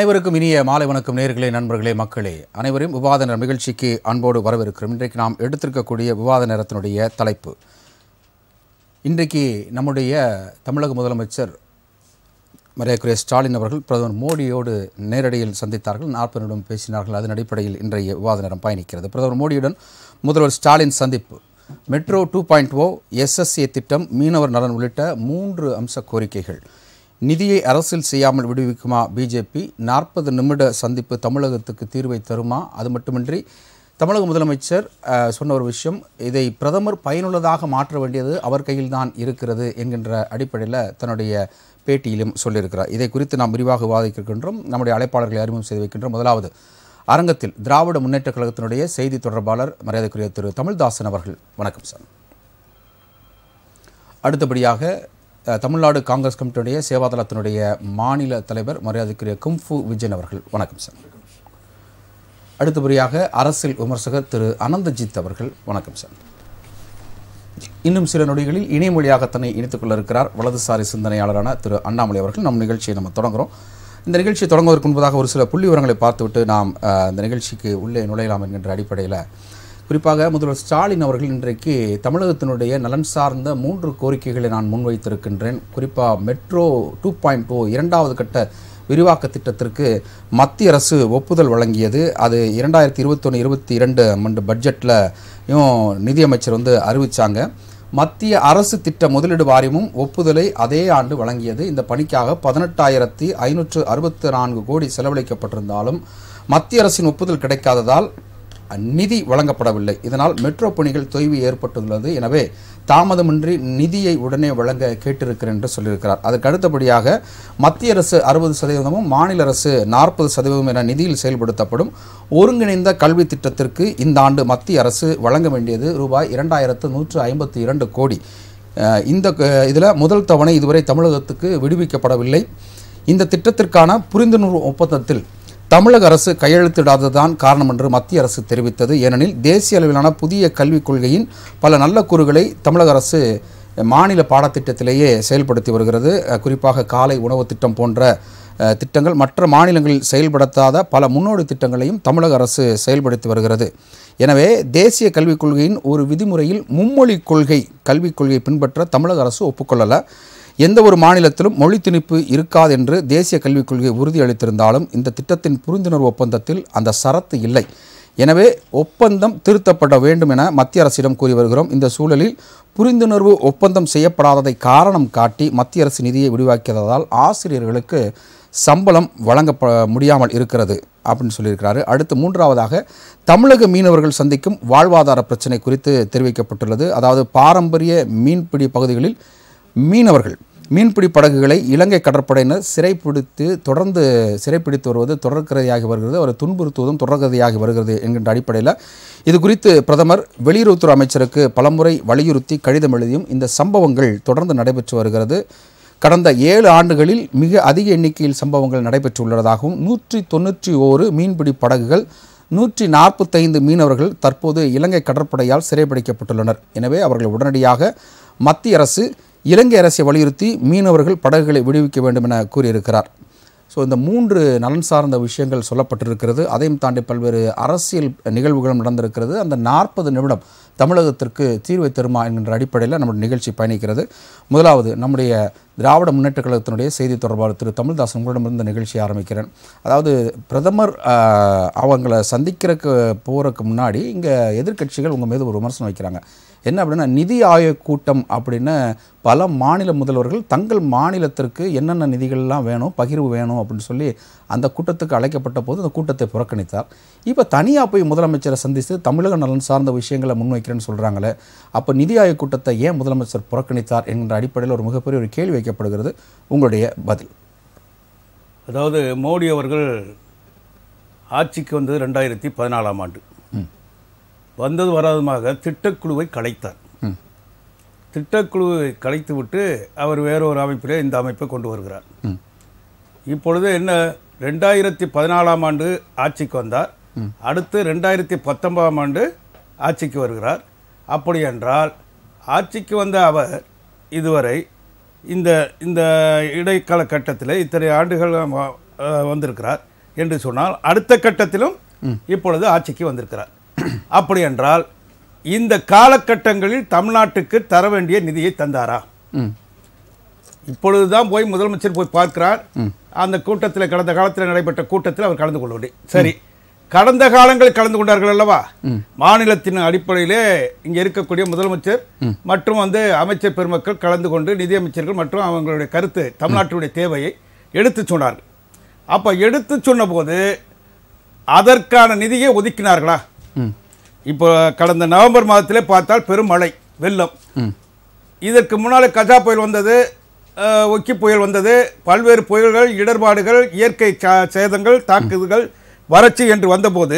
அனைவருக்கும் இனிய மாலை வணக்கம் நேர்களே நண்பர்களே மக்களே அனைவரையும் விவாத நேர நிகழ்ச்சிக்கு அன்போடு வரவேற்கிறோம் இன்றைக்கு நாம் எடுத்திருக்கக்கூடிய விவாத நேரத்தினுடைய தலைப்பு இன்றைக்கு நம்முடைய தமிழக முதலமைச்சர் மரியாதைக்குரிய ஸ்டாலின் அவர்கள் பிரதமர் மோடியோடு நேரடியில் சந்தித்தார்கள் நாற்பது நிமிடம் பேசினார்கள் அதன் அடிப்படையில் இன்றைய விவாத நேரம் பயணிக்கிறது பிரதமர் மோடியுடன் முதல்வர் ஸ்டாலின் சந்திப்பு metro two point O SSA திட்டம் மீனவர் நலன் உள்ளிட்ட மூன்று அம்ச கோரிக்கைகள் நிதியை அரசில் செய்யாமல் விடுவிக்குமா பிஜேபி நாற்பது நிமிட சந்திப்பு தமிழகத்துக்கு தீர்வை தருமா அது மட்டுமின்றி தமிழக முதலமைச்சர் அஹ், சொன்ன ஒரு விஷயம் இதை பிரதமர் பயனுள்ளதாக மாற்ற வேண்டியது அவர் கையில் தான் இருக்கிறது என்கின்ற அடிப்படையில் தன்னுடைய பேட்டியிலும் சொல்லியிருக்கிறார் இதை குறித்து நாம் விரிவாக விவாதிக்க இருக்கின்றோம் நம்முடைய அழைப்பாளர்களை அறிமுகம் செய்து வைக்கின்றோம் முதலாவது அரங்கத்தில் திராவிட முன்னேற்றக் கழகத்தினுடைய செய்தி தொடர்பாளர் மரியாதைக்குரிய திரு தமிழ்தாசன் அவர்கள் வணக்கம் சார் அடுத்தபடியாக அஹ், தமிழ்நாடு காங்கிரஸ் கமிட்டியுடைய சேவாதளத்தினுடைய மாநில தலைவர் மரியாதைக்குரிய கும்ஃபு விஜயன் அவர்கள் வணக்கம் சார் அடுத்தபடியாக அரசியல் விமர்சகர் திரு அனந்தஜித் அவர்கள் வணக்கம் சார் இன்னும் சில நொடிகளில் இணைமொழியாக தன்னை இணைத்துக் கொள்ள இருக்கிறார் வலதுசாரி சிந்தனையாளரான திரு அண்ணாமலை அவர்கள் நம் நிகழ்ச்சியை நம்ம தொடங்குறோம் இந்த நிகழ்ச்சியை தொடங்குவதற்கு முன்பதாக ஒரு சில புள்ளி விவரங்களை பார்த்துவிட்டு நாம் அஹ், இந்த நிகழ்ச்சிக்கு உள்ளே நுழையலாம் என்கின்ற அடிப்படையில் குறிப்பாக முதல்வர் ஸ்டாலின் அவர்கள் இன்றைக்கு தமிழகத்தினுடைய நலன் சார்ந்த மூன்று கோரிக்கைகளை நான் முன்வைத்திருக்கின்றேன் குறிப்பாக மெட்ரோ டூ பாயிண்ட் ஓ இரண்டாவது கட்ட விரிவாக்க திட்டத்திற்கு மத்திய அரசு ஒப்புதல் வழங்கியது அது இரண்டாயிரத்தி இருபத்தொன்று இருபத்தி இரண்டு ஆண்டு பட்ஜெட்டில் நிதியமைச்சர் வந்து அறிவிச்சாங்க மத்திய அரசு திட்ட முதலீடு வாரியமும் ஒப்புதலை அதே ஆண்டு வழங்கியது இந்த பணிக்காக பதினெட்டாயிரத்தி ஐநூற்று அறுபத்தி நான்கு கோடி செலவழிக்கப்பட்டிருந்தாலும் மத்திய அரசின் ஒப்புதல் கிடைக்காததால் நிதி வழங்கப்படவில்லை இதனால் மெட்ரோ பணிகள் தொய்வு ஏற்பட்டுள்ளது எனவே தாமதமின்றி நிதியை உடனே வழங்க கேட்டிருக்கிறேன் என்று சொல்லியிருக்கிறார் அதற்கு அடுத்தபடியாக மத்திய அரசு அறுபது சதவீதமும் மாநில அரசு நாற்பது சதவீதம் என நிதியில் செயல்படுத்தப்படும் ஒருங்கிணைந்த கல்வி திட்டத்திற்கு இந்த ஆண்டு மத்திய அரசு வழங்க வேண்டியது ரூபாய் இரண்டாயிரத்து நூற்று ஐம்பத்தி இரண்டு கோடி அஹ் இந்த இதில் முதல் தவணை இதுவரை தமிழகத்துக்கு விடுவிக்கப்படவில்லை இந்த திட்டத்திற்கான புரிந்துணர்வு ஒப்பந்தத்தில் தமிழக அரசு கையெழுத்திடாததுதான் காரணம் என்று மத்திய அரசு தெரிவித்தது ஏனெனில் தேசிய அளவிலான புதிய கல்விக் கொள்கையின் பல நல்ல கூறுகளை தமிழக அரசு மாநில பாடத்திட்டத்திலேயே செயல்படுத்தி வருகிறது அஹ் குறிப்பாக காலை உணவு திட்டம் போன்ற அஹ், திட்டங்கள் மற்ற மாநிலங்களில் செயல்படுத்தாத பல முன்னோடி திட்டங்களையும் தமிழக அரசு செயல்படுத்தி வருகிறது எனவே தேசிய கல்விக் கொள்கையின் ஒரு விதிமுறையில் மும்மொழி கொள்கை கல்விக் கொள்கையை பின்பற்ற தமிழக அரசு ஒப்புக்கொள்ளல எந்த ஒரு மாநிலத்திலும் மொழி திணிப்பு இருக்காது என்று தேசிய கல்விக் கொள்கை உறுதியளித்திருந்தாலும் இந்த திட்டத்தின் புரிந்துணர்வு ஒப்பந்தத்தில் அந்த சரத்து இல்லை எனவே ஒப்பந்தம் திருத்தப்பட வேண்டும் என மத்திய அரசிடம் கூறி வருகிறோம் இந்த சூழலில் புரிந்துணர்வு ஒப்பந்தம் செய்யப்படாததை காரணம் காட்டி மத்திய அரசு நிதியை விடுவிக்காததால் ஆசிரியர்களுக்கு சம்பளம் வழங்க முடியாமல் இருக்கிறது அப்படின்னு சொல்லியிருக்கிறாரு அடுத்து மூன்றாவதாக தமிழக மீனவர்கள் சந்திக்கும் வாழ்வாதார பிரச்சனை குறித்து தெரிவிக்கப்பட்டுள்ளது அதாவது பாரம்பரிய மீன்பிடி பகுதிகளில் மீனவர்கள் மீன்பிடி படகுகளை இலங்கை கடற்படையினர் சிறைப்பிடித்து தொடர்ந்து சிறைப்பிடித்து வருவது தொடர்கதையாகி வருகிறது அவரை துன்புறுத்துவதும் தொடர்கதையாகி வருகிறது என்கின்ற அடிப்படையில் இது குறித்து பிரதமர் வெளியுறவுத்துறை அமைச்சருக்கு பலமுறை வலியுறுத்தி கடிதம் எழுதியும் இந்த சம்பவங்கள் தொடர்ந்து நடைபெற்று வருகிறது கடந்த ஏழு ஆண்டுகளில் மிக அதிக எண்ணிக்கையில் சம்பவங்கள் நடைபெற்றுள்ளதாகவும் நூற்றி தொண்ணூற்றி ஓரு மீன்பிடி படகுகள் நூற்றி நாற்பத்தைந்து மீனவர்கள் தற்போது இலங்கை கடற்படையால் சிறைப்பிடிக்கப்பட்டுள்ளனர் எனவே அவர்கள் உடனடியாக மத்திய அரசு இலங்கை அரசை வலியுறுத்தி மீனவர்கள் படகுகளை விடுவிக்க வேண்டும் என கூறியிருக்கிறார் ஸோ இந்த மூன்று நலன் சார்ந்த விஷயங்கள் சொல்லப்பட்டிருக்கிறது அதையும் தாண்டி பல்வேறு அரசியல் நிகழ்வுகளும் நடந்திருக்கிறது அந்த நாற்பது நிமிடம் தமிழகத்திற்கு தீர்வை தருமா என்கின்ற அடிப்படையில் நம்முடைய நிகழ்ச்சி பயணிக்கிறது முதலாவது நம்முடைய திராவிட முன்னேற்றக் கழகத்தினுடைய செய்தி தொடர்பாளர் திரு தமிழ்தாசன் உங்களிடமிருந்து நிகழ்ச்சியை ஆரம்பிக்கிறேன் அதாவது பிரதமர் ஆஹ், அவங்கள சந்திக்கிறதுக்கு போகிறதுக்கு முன்னாடி இங்கே எதிர்க்கட்சிகள் உங்கள் மீது ஒரு விமர்சனம் வைக்கிறாங்க என்ன அப்படின்னா நிதி ஆயோக் கூட்டம் அப்படின்னு பல மாநில முதல்வர்கள் தங்கள் மாநிலத்திற்கு என்னென்ன நிதிகள்லாம் வேணும் பகிர்வு வேணும் அப்படின்னு சொல்லி அந்த கூட்டத்துக்கு அழைக்கப்பட்ட போது அந்த கூட்டத்தை புறக்கணித்தார் இப்போ தனியாக போய் முதலமைச்சரை சந்தித்து தமிழக நலன் சார்ந்த விஷயங்களை முன்வைக்கிறேன்னு சொல்கிறாங்களே அப்போ நிதி ஆயோக் கூட்டத்தை ஏன் முதலமைச்சர் புறக்கணித்தார் என்கின்ற அடிப்படையில் ஒரு மிகப்பெரிய ஒரு கேள்வி வைக்கப்படுகிறது உங்களுடைய பதில் அதாவது மோடி அவர்கள் ஆட்சிக்கு வந்தது ரெண்டாயிரத்தி பதினாலாம் ஆண்டு வந்தது வராதுமாக திட்டக்குழுவை கலைத்தார் ம். திட்டக்குழுவை கலைத்து விட்டு அவர் வேறொரு அமைப்பிலே இந்த அமைப்பை கொண்டு வருகிறார் ம். இப்பொழுது என்ன ரெண்டாயிரத்தி பதினாலாம் ஆண்டு ஆட்சிக்கு வந்தார் அடுத்து ரெண்டாயிரத்தி பத்தொன்பதாம் ஆண்டு ஆட்சிக்கு வருகிறார் அப்படி என்றால் ஆட்சிக்கு வந்த அவர் இதுவரை இந்த இந்த இடைக்கால கட்டத்தில் இத்தனை ஆண்டுகள் வ- அஹ் வந்திருக்கிறார் என்று சொன்னால் அடுத்த கட்டத்திலும் இப்பொழுது ஆட்சிக்கு வந்திருக்கிறார் அப்படி என்றால் இந்த காலகட்டங்களில் தமிழ்நாட்டுக்கு தர வேண்டிய நிதியை தந்தாரா ம் இப்பொழுதுதான் போய் முதலமைச்சர் போய் பார்க்கிறார் அந்த கூட்டத்தில் கடந்த காலத்தில் நடைபெற்ற கூட்டத்தில் அவர் கலந்து கொள்ளவில்லை சரி கடந்த காலங்களில் கலந்து கொண்டார்கள் அல்லவா மாநிலத்தின் அடிப்படையிலே இங்க இருக்கக்கூடிய முதலமைச்சர் மற்றும் வந்து அமைச்சர் பெருமக்கள் கலந்து கொண்டு நிதியமைச்சர்கள் மற்றும் அவங்களுடைய கருத்து தமிழ்நாட்டினுடைய தேவையை எடுத்து சொன்னார்கள் அப்ப எடுத்து சொன்னபோது அதற்கான நிதியை ஒதுக்கினார்களா ம் இப்போ கடந்த நவம்பர் மாதத்திலே பார்த்தால் பெரும் மழை வெள்ளம் ம் இதற்கு முன்னாலே கஜா புயல் வந்தது அஹ், ஒக்கி புயல் வந்தது பல்வேறு புயல்கள் இடர்பாடுகள் இயற்கை சா- சேதங்கள் தாக்குதல்கள் வறட்சி என்று வந்தபோது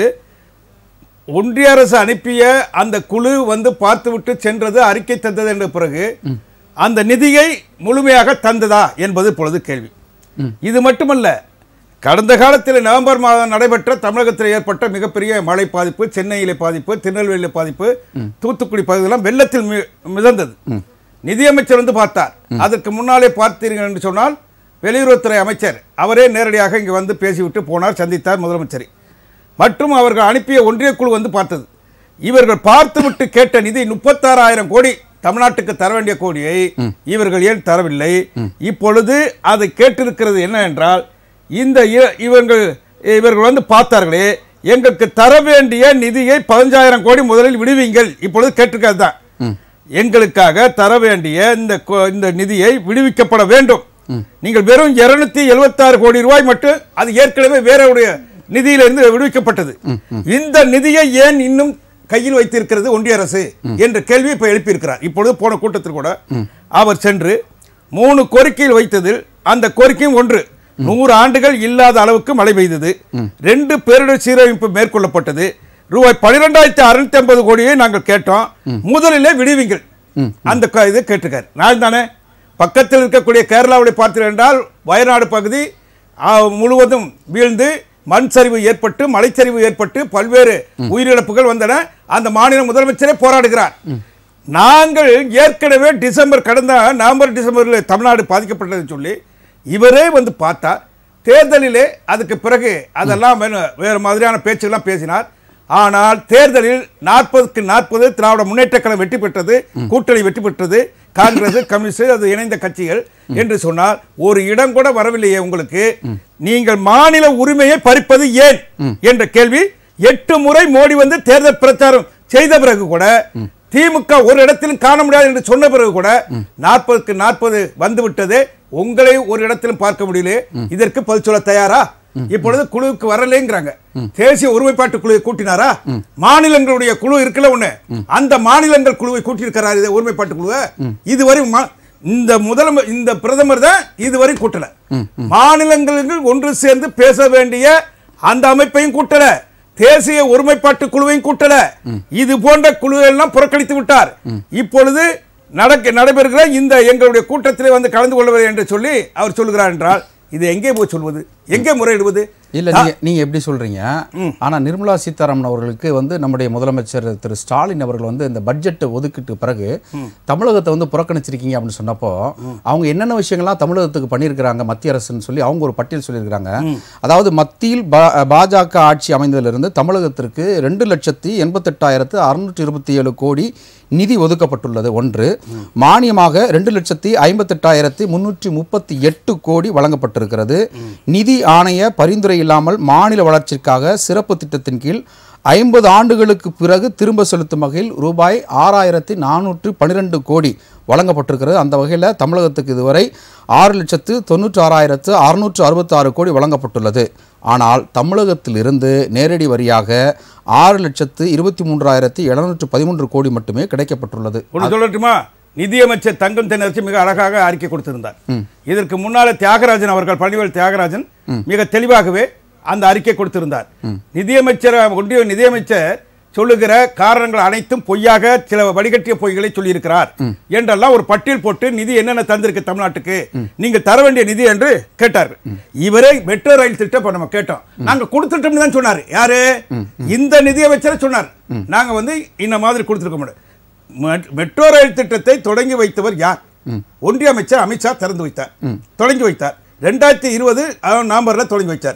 ஒன்றிய அரசு அனுப்பிய அந்த குழு வந்து பார்த்துவிட்டு சென்றது அறிக்கை தந்தது என்ற பிறகு அந்த நிதியை முழுமையாக தந்ததா என்பது இப்பொழுது கேள்வி இது மட்டுமல்ல கடந்த காலத்தில் நவம்பர் மாதம் நடைபெற்ற தமிழகத்தில் ஏற்பட்ட மிகப்பெரிய மழை பாதிப்பு சென்னையிலே பாதிப்பு திருநெல்வேலியில பாதிப்பு தூத்துக்குடி பகுதியெல்லாம் வெள்ளத்தில் மி- மிதந்தது நிதியமைச்சர் வந்து பார்த்தார் அதற்கு முன்னாலே பார்த்தீர்கள் என்று சொன்னால் வெளியுறவுத்துறை அமைச்சர் அவரே நேரடியாக இங்கு வந்து பேசிவிட்டு போனார் சந்தித்தார் முதலமைச்சரை மற்றும் அவர்கள் அனுப்பிய ஒன்றிய குழு வந்து பார்த்தது இவர்கள் பார்த்துவிட்டு கேட்ட நிதி முப்பத்தாறாயிரம் கோடி தமிழ்நாட்டுக்கு தர வேண்டிய கோடியை இவர்கள் ஏன் தரவில்லை இப்பொழுது அதை கேட்டிருக்கிறது என்ன என்றால் இந்த இ- இவர்கள் இவர்கள் வந்து பார்த்தார்களே எங்களுக்கு தர வேண்டிய நிதியை பதினஞ்சாயிரம் கோடி முதலில் விடுவீங்கள் இப்பொழுது கேட்டிருக்கிறது தான் எங்களுக்காக தர வேண்டிய இந்த கொ- இந்த நிதியை விடுவிக்கப்பட வேண்டும் நீங்கள் வெறும் 276 கோடி ரூபாய் மட்டும் அது ஏற்கனவே வேறவுடைய நிதியிலிருந்து விடுவிக்கப்பட்டது இந்த நிதியை ஏன் இன்னும் கையில் வைத்திருக்கிறது ஒன்றிய அரசு என்ற கேள்வி இப்ப எழுப்பியிருக்கிறார் இப்பொழுது போன கூட்டத்தில் கூட அவர் சென்று மூணு கோரிக்கையில் வைத்ததில் அந்த கோரிக்கையும் ஒன்று நூறு ஆண்டுகள் இல்லாத அளவுக்கு மழை பெய்தது ரெண்டு பேரிடர் சீரமைப்பு மேற்கொள்ளப்பட்டது ரூபாய் பன்னிரெண்டாயிரத்தி அறுநூத்தி ஐம்பது கோடியை நாங்கள் கேட்டோம் முதலிலே விடுவீங்கள் அந்த க- இது கேட்டிருக்காரு நான் தானே பக்கத்தில் இருக்கக்கூடிய கேரளாவுடைய பார்த்தீர்கள் என்றால் வயநாடு பகுதி ஆ, முழுவதும் வீழ்ந்து மண் சரிவு ஏற்பட்டு மலைச்சரிவு ஏற்பட்டு பல்வேறு உயிரிழப்புகள் வந்தன அந்த மாநில முதலமைச்சரே போராடுகிறார் நாங்கள் ஏற்கனவே டிசம்பர் கடந்த நவம்பர் டிசம்பரில் தமிழ்நாடு பாதிக்கப்பட்டதுன்னு சொல்லி இவரே வந்து பார்த்தார் தேர்தலிலே அதுக்கு பிறகு அதெல்லாம் வேணு- வேறு மாதிரியான பேச்சுகள்லாம் பேசினார் ஆனால் தேர்தலில் நாற்பதுக்கு நாற்பது திராவிட முன்னேற்ற கழகம் வெற்றி பெற்றது கூட்டணி வெற்றி பெற்றது காங்கிரஸ் கம்யூனிஸ்ட் அது இணைந்த கட்சிகள் என்று சொன்னால் ஒரு இடம் கூட வரவில்லையே உங்களுக்கு நீங்கள் மாநில உரிமையை பறிப்பது ஏன் என்ற கேள்வி எட்டு முறை மோடி வந்து தேர்தல் பிரச்சாரம் செய்த பிறகு கூட திமுக ஒரு இடத்திலும் காண முடியாது என்று சொன்ன பிறகு கூட நாற்பதுக்கு நாற்பது வந்து விட்டது உங்களை ஒரு இடத்திலும் பார்க்க முடியல இதற்கு பதில் சொல்ல தயாரா இப்பொழுது குழுவுக்கு வரலைங்கிறாங்க தேசிய ஒருமைப்பாட்டு குழுவை கூட்டினாரா மாநிலங்களுடைய குழு இருக்குல்ல ஒண்ணு அந்த மாநிலங்கள் குழுவை கூட்டியிருக்கிறார் இது ஒருமைப்பாட்டு குழுவை இதுவரை மா- இந்த முதலமை இந்த பிரதமர் தான் இதுவரை கூட்டல மாநிலங்களுக்கு ஒன்று சேர்ந்து பேச வேண்டிய அந்த அமைப்பையும் கூட்டல தேசிய ஒருமைப்பாட்டு குழுவையும் கூட்டல இது போன்ற குழுவை எல்லாம் புறக்கணித்து விட்டார் இப்பொழுது நடக்க நடைபெறுகிற இந்த எங்களுடைய கூட்டத்திலே வந்து கலந்து கொள்வது என்று சொல்லி அவர் சொல்லுகிறார் என்றால் இது எங்கே போய் சொல்வது எங்கே முறையிடுவது இல்ல நீங்க நீங்க எப்படி சொல்றீங்க ஆனா நிர்மலா சீதாராமன் அவர்களுக்கு வந்து நம்முடைய முதலமைச்சர் திரு ஸ்டாலின் அவர்கள் வந்து இந்த பட்ஜெட் ஒதுக்கிட்டு பிறகு தமிழகத்தை வந்து புறக்கணிச்சிருக்கீங்க அப்படின்னு சொன்னப்போ அவங்க என்னென்ன விஷயங்கள்லாம் தமிழகத்துக்கு பண்ணியிருக்கிறாங்க மத்திய அரசுன்னு சொல்லி அவங்க ஒரு பட்டியல் சொல்லியிருக்கிறாங்க அதாவது மத்தியில் பா- பாஜக ஆட்சி அமைந்ததிலிருந்து தமிழகத்திற்கு ரெண்டு லட்சத்தி எண்பத்தெட்டாயிரத்து அறுநூற்றி இருபத்தி ஏழு கோடி நிதி ஒதுக்கப்பட்டுள்ளது ஒன்று மானியமாக ரெண்டு லட்சத்தி ஐம்பத்தெட்டாயிரத்தி முன்னூற்றி முப்பத்தி எட்டு கோடி வழங்கப்பட்டிருக்கிறது நிதி ஆணைய பரிந்துரை இல்லாமல் மாநில வளர்ச்சிக்காக சிறப்பு திட்டத்தின் கீழ் ஐம்பது ஆண்டுகளுக்கு பிறகு திரும்ப செலுத்தும் வகையில் ரூபாய் ஆறாயிரத்தி நானூற்று பன்னிரெண்டு கோடி வழங்கப்பட்டிருக்கிறது அந்த வகையில் தமிழகத்துக்கு இதுவரை ஆறு லட்சத்து தொண்ணூற்றி ஆறாயிரத்து அறுநூற்று அறுபத்தாறு கோடி வழங்கப்பட்டுள்ளது ஆனால் தமிழகத்தில் இருந்து நேரடி வரியாக ஆறு லட்சத்து இருபத்தி மூன்றாயிரத்தி எழுநூற்று பதிமூன்று கோடி மட்டுமே கிடைக்கப்பட்டுள்ளது ஒன்று சொல்லட்டுமா நிதியமைச்சர் தங்கம் தென்னரசு மிக அழகாக அறிக்கை கொடுத்திருந்தார் இதற்கு முன்னாலே தியாகராஜன் அவர்கள் பள்ளிவேல் தியாகராஜன் மிக தெளிவாகவே அந்த அறிக்கை கொடுத்திருந்தார் நிதியமைச்சர் ஒன்றிய நிதியமைச்சர் சொல்லுகிற காரணங்கள் அனைத்தும் பொய்யாக சில வடிகட்டிய பொய்களை சொல்லியிருக்கிறார் என்றெல்லாம் ஒரு பட்டியல் போட்டு நிதி என்னென்ன தந்திருக்கு தமிழ்நாட்டுக்கு நீங்க தர வேண்டிய நிதி என்று கேட்டார் இவரே மெட்ரோ ரயில் திட்டம் இப்ப நம்ம கேட்டோம் நாங்க கொடுத்துட்டோம்னு தான் சொன்னார் யாரு இந்த நிதியமைச்சரை சொன்னார் நாங்க வந்து இந்த மாதிரி கொடுத்துருக்க முடியும் மெட்- மெட்ரோ ரயில் திட்டத்தை தொடங்கி வைத்தவர் யார் ஒன்றிய அமைச்சர் அமித்ஷா திறந்து வைத்தார் தொடங்கி வைத்தார் ரெண்டாயிரத்தி இருபது நவம்பர்ல தொடங்கி வைத்தார்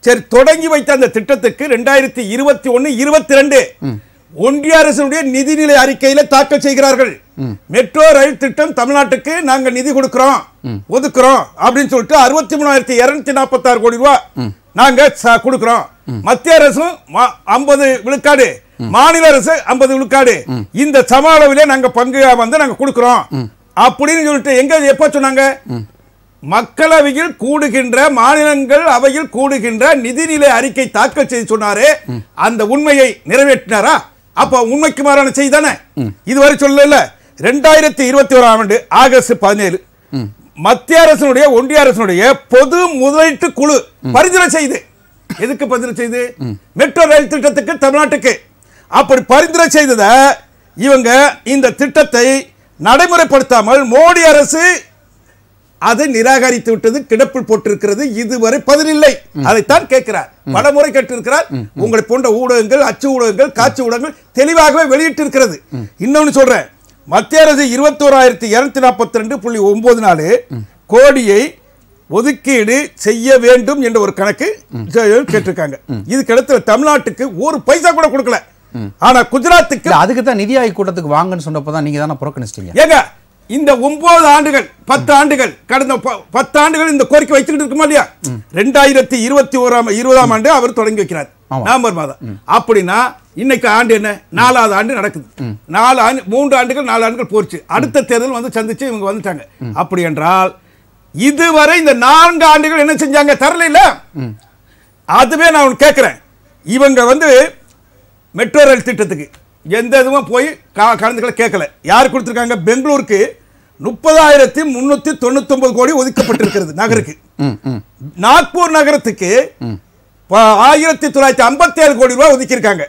சரி தொடங்கி வைத்த அந்த திட்டத்துக்கு ரெண்டாயிரத்தி இருபத்தி ஒன்னு இருபத்தி ரெண்டு ஒன்றிய அரசினுடைய நிதிநிலை அறிக்கையில தாக்கல் செய்கிறார்கள் மெட்ரோ ரயில் திட்டம் தமிழ்நாட்டுக்கு நாங்க நிதி கொடுக்கிறோம் ஒதுக்குறோம் அப்படின்னு சொல்லிட்டு அறுபத்தி மூணாயிரத்தி இருநூத்தி நாற்பத்தி ஆறு கோடி ரூபாய் நாங்க ச- கொடுக்கிறோம் மத்திய அரசும் ஐம்பது விழுக்காடு மாநில அரசு ஐம்பது விழுக்காடு இந்த சம அளவிலே நாங்க பங்கு வந்து நாங்க கொடுக்கிறோம் அப்படின்னு சொல்லிட்டு எங்க எப்ப சொன்னாங்க மக்களவையில் கூடுகின்ற மாநிலங்கள் அவையில் கூடுகின்ற நிதிநிலை அறிக்கை தாக்கல் செய்து சொன்னாரே அந்த உண்மையை நிறைவேற்றினாரா அப்ப உண்மைக்கு மாறான செய்தி தானே இதுவரை சொல்லல ரெண்டாயிரத்தி இருபத்தி ஓராம் ஆண்டு ஆகஸ்ட் பதினேழு மத்திய அரசினுடைய ஒன்றிய அரசினுடைய பொது முதலீட்டு குழு பரிந்துரை செய்து எதுக்கு பரிந்துரை செய்து மெட்ரோ ரயில் திட்டத்துக்கு தமிழ்நாட்டுக்கு அப்படி பரிந்துரை செய்தத இவங்க இந்த திட்டத்தை நடைமுறைப்படுத்தாமல் மோடி அரசு அதை நிராகரித்து விட்டது கிடப்பில் போட்டிருக்கிறது இதுவரை பதிலில்லை அதைத்தான் கேட்கிறார் பல முறை கேட்டிருக்கிறார் உங்களை போன்ற ஊடகங்கள் அச்சு ஊடகங்கள் காட்சி ஊடகங்கள் தெளிவாகவே வெளியிட்டிருக்கிறது இன்னொன்னு சொல்றேன் மத்திய அரசு இருபத்தோராயிரத்தி இருநூத்தி நாற்பத்தி ரெண்டு புள்ளி ஒன்பது நாலு கோடியை ஒதுக்கீடு செய்ய வேண்டும் என்ற ஒரு கணக்கு கேட்டிருக்காங்க இதுக்கு அடுத்து தமிழ்நாட்டுக்கு ஒரு பைசா கூட கொடுக்கல ஆனா குஜராத்துக்கு இல்ல அதுக்கு தான் நிதி ஆய்வு கூட்டத்துக்கு வாங்கன்னு சொன்னப்போ தான் நீங்க தானே புறக்கணிச்சிட்டீங்க ஏங்க இந்த ஒன்பது ஆண்டுகள் பத்து ஆண்டுகள் கடந்த ப- பத்து ஆண்டுகள் இந்த கோரிக்கை வச்சுக்கிட்டு இருக்குமா இல்லையா ரெண்டாயிரத்தி இருபத்தி ஓராம் இருபதாம் ஆண்டு அவர் தொடங்கி வைக்கிறார் ஆமா. நவம்பர் மாதம் அப்படின்னா இன்னைக்கு ஆண்டு என்ன நாலாவது ஆண்டு நடக்குது நாலு ஆண்டு மூன்று ஆண்டுகள் நாலு ஆண்டுகள் போச்சு அடுத்த தேர்தல் வந்து சந்திச்சு இவங்க வந்துட்டாங்க அப்படி என்றால் இதுவரை இந்த நான்கு ஆண்டுகள் என்ன செஞ்சாங்க தரல இல்ல அதுவே நான் ஒண்ணு கேட்கிறேன் இவங்க வந்து மெட்ரோ ரயில் திட்டத்துக்கு எந்த இதுவும் போய் க- கலந்துக்களை கேட்கல யார் கொடுத்துருக்காங்க பெங்களூருக்கு முப்பதாயிரத்தி முன்னூத்தி தொண்ணூத்தி கோடி ஒதுக்கப்பட்டிருக்கிறது நகருக்கு ம் ம் நாக்பூர் நகரத்துக்கு ப- ஆயிரத்தி தொள்ளாயிரத்தி ஐம்பத்தி ஏழு கோடி ரூபாய் ஒதுக்கியிருக்காங்க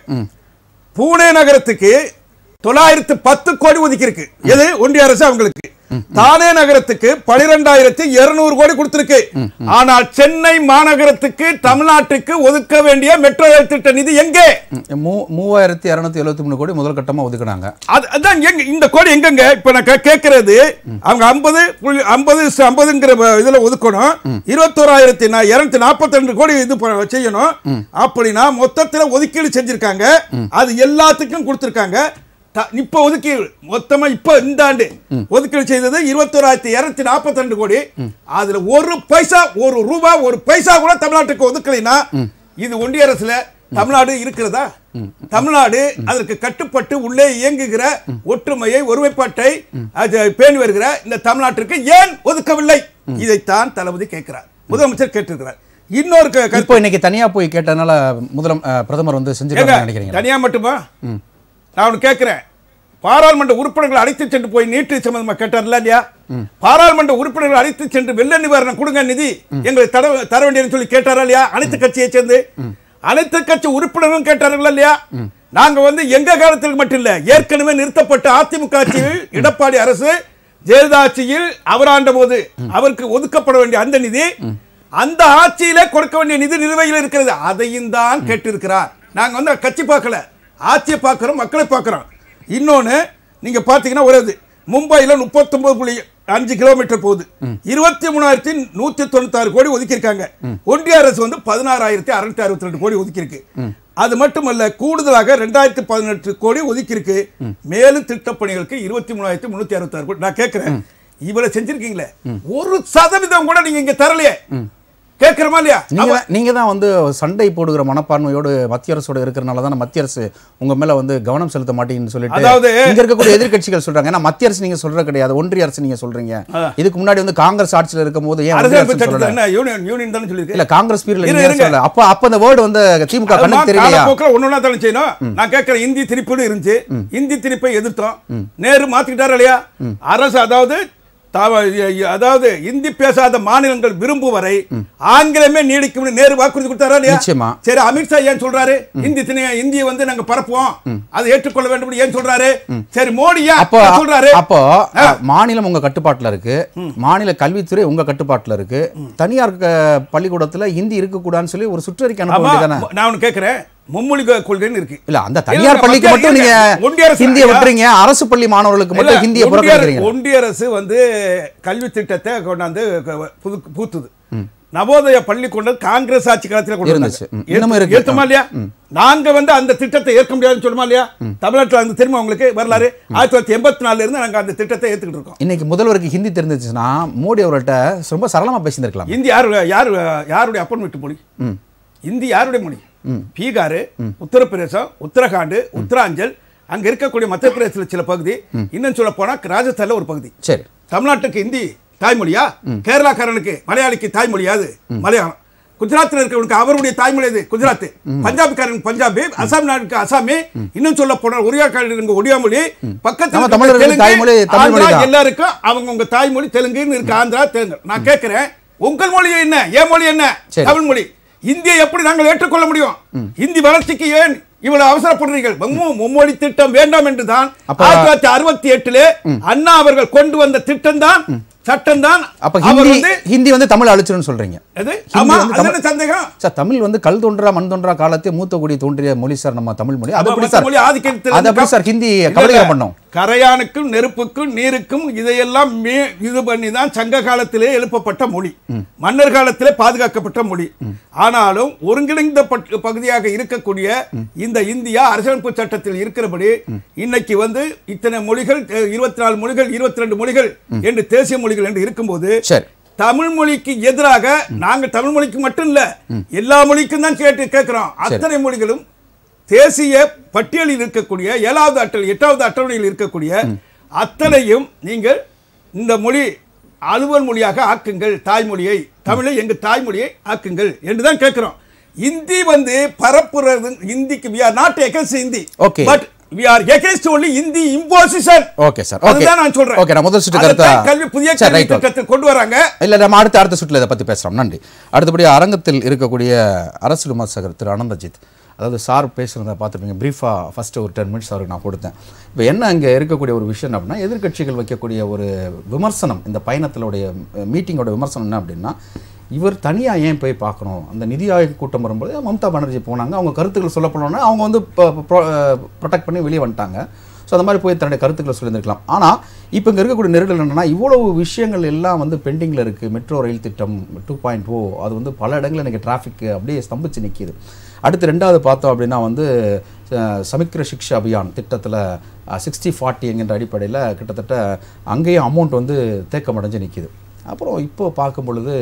பூனே நகரத்துக்கு தொள்ளாயிரத்து பத்து கோடி ஒதுக்கியிருக்கு எது ஒன்றிய அரசு அவங்களுக்கு தானே நகரத்துக்கு பனிரெண்டாயிரத்தி இருநூறு கோடி கொடுத்திருக்கு ஆனால் சென்னை மாநகரத்துக்கு தமிழ்நாட்டுக்கு ஒதுக்க வேண்டிய மெட்ரோ ரயில் திட்ட நிதி எங்கே மூ மூவாயிரத்தி இரநூத்தி எழுபத்தி மூணு கோடி முதல் கட்டமா ஒதுக்குனாங்க அது அதான் எங்க இந்த கோடி எங்கங்க இப்ப நான் கே- கேட்கறது அவங்க ஐம்பது புள்ளி ஐம்பது ஐம்பதுங்கிற இதுல ஒதுக்கணும் இருபத்தோராயிரத்தி இருநூத்தி நாற்பத்தி ரெண்டு கோடி இது ப- செய்யணும் அப்படின்னா மொத்தத்துல ஒதுக்கீடு செஞ்சிருக்காங்க அது எல்லாத்துக்கும் கொடுத்திருக்காங்க த- இப்ப ஒதுக்கீடு மொத்தமா இப்ப இந்த ஆண்டு ஒதுக்கீடு செய்தது இருபத்தோராயிரத்தி இருநூத்தி நாற்பத்தி ரெண்டு கோடி அதுல ஒரு பைசா ஒரு ரூபாய் ஒரு பைசா கூட தமிழ்நாட்டுக்கு ஒதுக்கலைன்னா இது ஒன்றிய அரசுல தமிழ்நாடு இருக்கிறதா தமிழ்நாடு அதற்கு கட்டுப்பட்டு உள்ளே இயங்குகிற ஒற்றுமையை ஒருமைப்பாட்டை அது பேணி வருகிற இந்த தமிழ்நாட்டிற்கு ஏன் ஒதுக்கவில்லை இதைத்தான் தளபதி கேட்கிறார் முதலமைச்சர் கேட்டிருக்கிறார் இன்னொரு க- கருத்து இப்போ இன்னைக்கு தனியா போய் கேட்டனால முதலம் அஹ், பிரதமர் வந்து ஏங்க, செஞ்சிருக்காங்க நினைக்கிறீங்க தனியா மட்டுமா நான் ஒண்ணு கேட்கிறேன் பாராளுமன்ற உறுப்பினர்கள் அழைத்து சென்று போய் நீட்டு சம்பந்தமா கேட்டார்ல இல்லையா பாராளுமன்ற உறுப்பினர்கள் அழைத்து சென்று வெள்ள நிவாரணம் கொடுங்க நிதி எங்களுக்கு தர தர வேண்டியதுன்னு சொல்லி கேட்டாரா இல்லையா அனைத்து கட்சியை சேர்ந்து அனைத்து கட்சி உறுப்பினர்களும் கேட்டார்களா இல்லையா நாங்க வந்து எங்க காலத்துக்கு மட்டும் இல்ல ஏற்கனவே நிறுத்தப்பட்ட அதிமுக ஆட்சியில் எடப்பாடி அரசு ஜெயலலிதா ஆட்சியில் அவர் ஆண்ட போது அவருக்கு ஒதுக்கப்பட வேண்டிய அந்த நிதி அந்த ஆட்சியிலே கொடுக்க வேண்டிய நிதி நிலுவையில் இருக்கிறது அதையும் தான் கேட்டிருக்கிறார் நாங்க வந்து கட்சி பார்க்கல ஆட்சியை பார்க்கிறோம் மக்களை பார்க்கிறோம் இன்னொன்னு நீங்க பாத்தீங்கன்னா ஒரு இது மும்பையில் முப்பத்தொன்பது புள்ளி அஞ்சு கிலோமீட்டர் போகுது இருபத்தி மூணாயிரத்தி நூத்தி தொண்ணூத்தாறு கோடி ஒதுக்கியிருக்காங்க ஒன்றிய அரசு வந்து பதினாறாயிரத்தி அறுநூத்தி அறுபத்தி ரெண்டு கோடி ஒதுக்கியிருக்கு அது மட்டுமல்ல கூடுதலாக ரெண்டாயிரத்தி பதினெட்டு கோடி ஒதுக்கியிருக்கு மேலும் திட்டப்பணிகளுக்கு இருபத்தி மூணாயிரத்தி முன்னூத்தி அறுபத்தாறு கோடி நான் கேட்கிறேன் இவ்வளவு செஞ்சிருக்கீங்களே ஒரு சதவீதம் கூட நீங்க இங்க தரலையே கேட்கிறோமா இல்லையா நீங்க தான் நீங்க தான் வந்து சண்டை போடுகிற மனப்பான்மையோடு மத்திய அரசோட இருக்கிறனால தான் மத்திய அரசு உங்க மேல வந்து கவனம் செலுத்த மாட்டேங்குன்னு சொல்லிட்டு அதாவது- இங்க இருக்கக்கூடிய எதிர்க்கட்சிகள் சொல்றாங்க ஏன்னா மத்திய அரசு நீங்க சொல்ற கிடையாது ஒன்றிய அரசு நீங்க சொல்றீங்க இதுக்கு முன்னாடி வந்து காங்கிரஸ் ஆட்சியில இருக்கும் போது ஏன் ஒன்றிய அரசியல் அரசு சொல்லல சட்டத்தில் என்ன யூனியன் யூனியன் தானே சொல்லியிருக்கு இல்ல காங்கிரஸ் பீரியட்ல இரு, நீங்க இருங்க. சொல்லல அப்ப அப்ப அந்த வேர்டு வந்து திமுக கண்ணுக்கு தெரியலையா காலப்போக்கில் ஒண்ணு ஒண்ணா தானே செய்யணும் நான் கேட்கிறேன் இந்தி திணிப்புன்னு இருந்துச்சு இந்தி திணிப்பை எதிர்த்தோம் நேரு மாத்திக்கிட்டாரா இல்லையா அரசு அதாவது தாவ- அதாவது இந்தி பேசாத மாநிலங்கள் விரும்பும் வரை ஆங்கிலமே நீடிக்கும் நேரு வாக்குறுதி கொடுத்தாரா இல்லையா நிச்சயமா. சரி அமித்ஷா ஏன் சொல்றாரு இந்தி திணி இந்தியை வந்து நாங்க பரப்புவோம் அதை ஏற்றுக்கொள்ள வேண்டும் ஏன் சொல்றாரு சரி மோடி ஏன் அப்போ சொல்றாரு அப்போ மாநிலம் உங்க கட்டுப்பாட்டுல இருக்கு மாநில கல்வித்துறை உங்க கட்டுப்பாட்டுல இருக்கு தனியார் க- பள்ளிக்கூடத்துல ஹிந்தி இருக்கக்கூடாதுன்னு சொல்லி ஒரு சுற்றறிக்கை அனுப்ப ஆமா வேண்டியதானே நான் ஒண்ணு கேட்கிறேன் மும்மொழி கொ- கொள்கைன்னு இருக்கு இல்ல அந்த இல்ல, தனியார் பள்ளிக்கு மத்திய- மட்டும் நீங்க ஒன்றிய அரசு- ஹிந்தியை ஐயா, விட்டுறீங்க அரசு பள்ளி மாணவர்களுக்கு இல்ல, மட்டும் ஹிந்தியை ஒன்றிய அரசு- புறக்கணிக்கிறீங்க ஒன்றிய அரசு வந்து கல்வி திட்டத்தை கொண்டாந்து க- புது பூத்துது நவோதய பள்ளி கொண்டது காங்கிரஸ் ஆட்சி காலத்தில் கொண்டு இருந்துச்சு. வந்தாங்க. ம். இன்னமும் ஏத்து- இருக்கு. ஏத்துமா இல்லையா நாங்க வந்து அந்த திட்டத்தை ஏற்க முடியாதுன்னு சொல்லுமா இல்லையா தமிழ்நாட்டுல அந்த தெரியுமா உங்களுக்கு வரலாறு ஆயிரத்தி தொள்ளாயிரத்தி எண்பத்தி நாலுல இருந்து நாங்க அந்த திட்டத்தை ஏத்துக்கிட்டு இருக்கோம் இன்னைக்கு முதல்வருக்கு ஹிந்தி தெரிஞ்சிச்சுன்னா மோடி அவர்கள்ட்ட ரொம்ப சரளமா பேசியிருக்கலாம் இந்தி யாரு யாரு யாருடைய அப்பன் வீட்டு மொழி இந்தி யாருடைய மொழி பீகார் உத்தரப்பிரதேசம் உத்தரகாண்ட் உத்தராஞ்சல் அங்க இருக்கக்கூடிய மத்திய பிரதேசத்துல சில பகுதி இன்னும் சொல்ல போனா ராஜஸ்தான்ல ஒரு பகுதி சரி தமிழ்நாட்டுக்கு ஹிந்தி தாய்மொழியா கேரளாக்காரனுக்கு மலையாளிக்கு தாய்மொழியா அது மலையாளம் குஜராத்தில் இருக்கிறவனுக்கு அவருடைய தாய்மொழி அது குஜராத் பஞ்சாப்காரனுக்கு பஞ்சாபி அசாம் நாட்டுக்கு அசாமி இன்னும் சொல்ல போனா ஒடியாக்காரனுக்கு ஒடியா மொழி பக்கத்துல நம்ம இருக்க தமிழர்களுக்கு தெலுங்கு, தாய்மொழி தமிழ் மொழி ஆந்திரா தான். எல்லாருக்கும் அவங்க உங்க தாய்மொழி தெலுங்குன்னு இருக்கு ஆந்திரா தெலுங்கு நான் கேட்கிறேன் உங்கள் மொழி என்ன என் மொழி என்ன சரி. தமிழ் மொழி இந்தியை எப்படி நாங்கள் ஏற்றுக்கொள்ள முடியும் இந்தி வளர்ச்சிக்கு ஏன் இவ்வளவு அவசரப்படுறீர்கள் மும்மு- மும்மொழி திட்டம் வேண்டாம் என்றுதான் அப்ப- ஆயிரத்தி தொள்ளாயிரத்தி அறுபத்தி எட்டுல அண்ணா அவர்கள் கொண்டு வந்த திட்டம் தான் சட்டம் தான் அப்ப அவர் ஹிந்தி வந்து ஹிந்தி வந்து தமிழ் அழிச்சிருன்னு சொல்றீங்க எது? ஹிந்தி ஆமா வந்து அது தமிழ் என்ன சந்தேகம் சார் தமிழ் வந்து கல் தோன்றா மண் தோன்றா காலத்தே மூத்த குடி தோன்றிய மொழி சார் நம்ம தமிழ் மொழி அது அப்ப எப்படி மத்த சார் மொழி ஆதிக்கத்தில் அது எப்படி சார் ஹிந்தி இல்ல, கவலையா இல்ல. பண்ணோம் கரையானுக்கும் நெருப்புக்கும் நீருக்கும் இதையெல்லாம் மே- இது பண்ணி தான் சங்க காலத்திலே எழுப்பப்பட்ட மொழி மன்னர் காலத்திலே பாதுகாக்கப்பட்ட மொழி ஆனாலும் ஒருங்கிணைந்த பட்- பகுதியாக இருக்கக்கூடிய இந்த இந்தியா அரசியலமைப்பு சட்டத்தில் இருக்கிறபடி இன்னைக்கு வந்து இத்தனை மொழிகள் இருபத்தி நாலு மொழிகள் இருபத்தி ரெண்டு மொழிகள் என்று தேசிய மொழிகள் என்று இருக்கும்போது சரி தமிழ் மொழிக்கு எதிராக நாங்க தமிழ் மொழிக்கு மட்டும் இல்ல எல்லா மொழிக்கும் தான் கேட்டு கேட்கிறோம் அத்தனை மொழிகளும் தேசிய பட்டியலில் இருக்கக்கூடிய ஏழாவது அட்டல் எட்டாவது அட்டவணையில் இருக்கக்கூடிய அத்தனையும் நீங்கள் இந்த மொழி அலுவல் மொழியாக ஆக்குங்கள் தாய்மொழியை தமிழை எங்க தாய்மொழியை ஆக்குங்கள் என்று தான் கேட்கிறோம் இந்தி வந்து பரப்புறது இந்திக்கு we are not against Hindi Okay. But we are against only Hindi imposition okay sir okay அதுதான் நான் சொல்றேன் ஓகே நான் முதல் சுற்று அதைத்தான் கருத்தா கல்வி புதிய சரி கல்வி ரைட் திட்டத்தை கொண்டு வராங்க இல்ல நம்ம அடுத்த அடுத்த சுற்றில் இதை பற்றி பேசுகிறோம் நன்றி அடுத்தபடி அரங்கத்தில் இருக்கக்கூடிய அரசியல் விமர்சகர் திரு அனந்தஜித் அதாவது சார் பேசுகிறத பார்த்துருப்பீங்க ப்ரீஃபாக ஃபஸ்ட்டு ஒரு டென் மினிட்ஸ் அவருக்கு நான் கொடுத்தேன் இப்போ என்ன அங்கே இருக்கக்கூடிய ஒரு விஷயம் அப்படின்னா எதிர்க்கட்சிகள் வைக்கக்கூடிய ஒரு விமர்சனம் இந்த பயணத்திலுடைய மீட்டிங்கோட விமர்சனம் என்ன அப்படின்னா இவர் தனியாக ஏன் போய் பார்க்கணும் அந்த நிதி ஆயோக் கூட்டம் வரும்போது மம்தா பானர்ஜி போனாங்க அவங்க கருத்துக்கள் சொல்லப்படணும்னா அவங்க வந்து ப்ரொடெக்ட் பண்ணி வெளியே வந்துட்டாங்க ஸோ அந்த மாதிரி போய் தன்னுடைய கருத்துக்களை சொல்லியிருந்திருக்கலாம் ஆனால் இப்போ இங்கே இருக்கக்கூடிய நெருடல் என்னன்னா இவ்வளவு விஷயங்கள் எல்லாம் வந்து பெண்டிங்கில் இருக்குது மெட்ரோ ரயில் திட்டம் டூ பாயிண்ட் ஓ அது வந்து பல இடங்களில் இன்றைக்கி டிராஃபிக் அப்படியே ஸ்தம்பிச்சு நிற்கிது அடுத்து ரெண்டாவது பார்த்தோம் அப்படின்னா வந்து அஹ், சமிக்ர சிக்ஷா அபியான் திட்டத்தில் சிக்ஸ்டி ஃபார்ட்டி என்கின்ற அடிப்படையில் கிட்டத்தட்ட அங்கேயும் அமௌண்ட் வந்து தேக்கமடைஞ்சு நிற்கிது அப்புறம் இப்போ பார்க்கும் பொழுது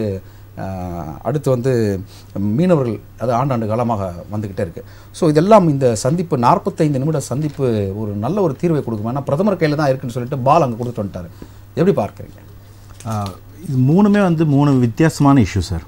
அஹ், அடுத்து வந்து மீனவர்கள் அது ஆண்டாண்டு காலமாக வந்துக்கிட்டே இருக்கு ஸோ இதெல்லாம் இந்த சந்திப்பு நாற்பத்தைந்து நிமிட சந்திப்பு ஒரு நல்ல ஒரு தீர்வை கொடுக்கும் ஏன்னா பிரதமர் கையில் தான் இருக்குன்னு சொல்லிட்டு பால் அங்கே கொடுத்துட்டு வந்துட்டாரு எப்படி பார்க்குறீங்க ஆஹ் இது மூணுமே வந்து மூணு வித்தியாசமான இஷ்யூ சார்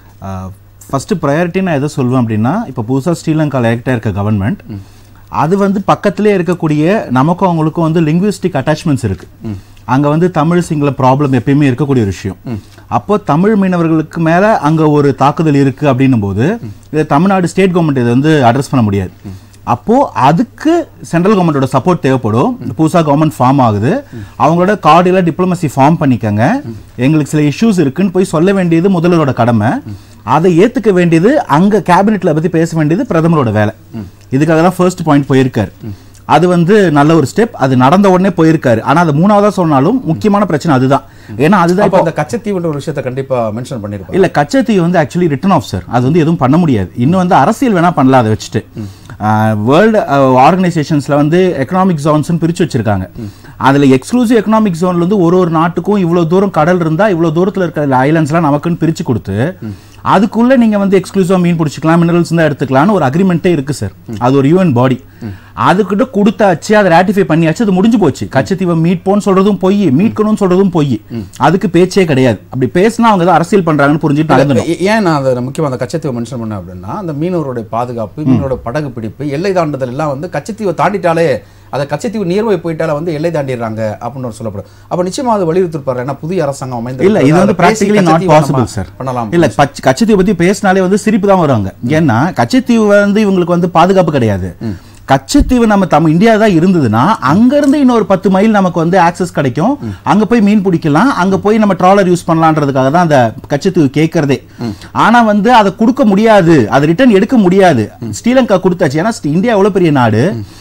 ஃபஸ்ட்டு ப்ரையாரிட்டி நான் எதை சொல்லுவேன் அப்படின்னா இப்போ புதுசாக ஸ்ரீலங்கா எலெக்டாக இருக்க கவர்மெண்ட் அது வந்து பக்கத்திலே இருக்கக்கூடிய நமக்கும் அவங்களுக்கும் வந்து லிங்குவிஸ்டிக் அட்டாச்மெண்ட்ஸ் இருக்கு அங்க வந்து தமிழ் சிங்கள ப்ராப்ளம் எப்பயுமே இருக்கக்கூடிய ஒரு விஷயம் அப்போ தமிழ் மீனவர்களுக்கு மேல அங்க ஒரு தாக்குதல் இருக்கு அப்படின்னும் போது இதை தமிழ்நாடு ஸ்டேட் கவர்மெண்ட் இதை வந்து அட்ரஸ் பண்ண முடியாது அப்போ அதுக்கு சென்ட்ரல் கவர்மெண்டோட சப்போர்ட் தேவைப்படும் புதுசா கவர்மெண்ட் ஃபார்ம் ஆகுது அவங்களோட கார்டில டிப்ளமசி ஃபார்ம் பண்ணிக்கங்க எங்களுக்கு சில இஷ்யூஸ் இருக்குன்னு போய் சொல்ல வேண்டியது முதல்வரோட கடமை அதை ஏத்துக்க வேண்டியது அங்க கேபினெட்ல பத்தி பேச வேண்டியது பிரதமரோட வேலை இதுக்காக தான் ஃபர்ஸ்ட் பாயிண்ட் போயிருக்காரு அது வந்து நல்ல ஒரு ஸ்டெப் அது நடந்த உடனே போயிருக்காரு ஆனா அது மூணாவதா சொன்னாலும் முக்கியமான பிரச்சனை அதுதான் ஏன்னா அதுதான் அப்போ இப்போ அந்த கச்சத்தீவுன்ற ஒரு விஷயத்தை கண்டிப்பாக மென்ஷன் பண்ணியிருப்பாங்க இல்ல கச்சத்தீவு வந்து ஆக்சுவலி ரிட்டர்ன் ஆஃப் சார் அது வந்து எதுவும் பண்ண முடியாது இன்னும் வந்து அரசியல் வேணா பண்ணலாம் அதை வச்சுட்டு வேர்ல்டு ஆர்கனைசேஷன்ஸ்ல வந்து எக்கனாமிக் ஜோன்ஸ் பிரிச்சு வச்சிருக்காங்க அதுல எக்ஸ்க்ளூசிவ் எக்கனாமிக் ஜோன்ல இருந்து ஒரு ஒரு நாட்டுக்கும் இவ்வளவு தூரம் கடல் இருந்தா இவ்வளவு தூரத்துல இருக்கிற ஐலாண்ட்ஸ்லாம் நமக்குன்னு பிரிச்சு கொடுத்து அதுக்குள்ள நீங்க வந்து எக்ஸ்க்ளூசிவா மீன் பிடிச்சிக்கலாம் மினரல்ஸ் தான் எடுத்துக்கலாம்னு ஒரு அக்ரிமெண்ட்டே இருக்கு சார் அது ஒரு யூஎன் பாடி அதுக்கிட்ட கொடுத்தாச்சு அதை ராட்டிஃபை பண்ணியாச்சு அது முடிஞ்சு போச்சு கச்சத்தீவை மீட் போன்னு சொல்றதும் பொய் மீட்கணும்னு சொல்றதும் பொய் அதுக்கு பேச்சே கிடையாது அப்படி பேசினா அவங்க ஏதோ அரசியல் பண்றாங்கன்னு புரிஞ்சுட்டு நடந்துடும் ஏ- ஏன் நான் அதை முக்கியமாக அந்த கச்சத்தீவை மென்ஷன் பண்ணேன் அப்படின்னா அந்த மீனவருடைய பாதுகாப்பு மீனவரோட படகு பிடிப்பு எல்லை தாண்டுதல் எல்லாம் வந்து கச்சத்தீவை தாண்டிட்டாலே அதை கச்சத்தீவு நியர்வை போயிட்டாலே வந்து எல்லை தாண்டிடுறாங்க அப்படின்னு ஒரு சொல்லப்படும் அப்ப நிச்சயமா அது வலியுறுத்திருப்பாரு ஏன்னா புதிய அரசாங்கம் அமைந்து இல்ல இது வந்து பிராக்டிகலி நாட் பாசிபிள் சார் பண்ணலாம் இல்ல பச்ச- கச்சத்தீவு பத்தி பேசினாலே வந்து சிரிப்பு தான் வருவாங்க ஏன்னா கச்சத்தீவு வந்து இவங்களுக்கு வந்து பாதுகாப்பு கிடையாது கச்சத்தீவு நம்ம தமிழ் இந்தியா தான் இருந்ததுன்னா அங்க இருந்து இன்னொரு பத்து மைல் நமக்கு வந்து ஆக்சஸ் கிடைக்கும் அங்க போய் மீன் பிடிக்கலாம் அங்க போய் நம்ம ட்ராலர் யூஸ் பண்ணலான்றதுக்காக தான் அந்த கச்சத்தீவு கேட்கறதே ஆனா வந்து அதை கொடுக்க முடியாது அதை ரிட்டர்ன் எடுக்க முடியாது ஸ்ரீலங்கா கொடுத்தாச்சு ஏன்னா ஸ்ரீ- இந்தியா எவ்வளவு பெரிய நாடு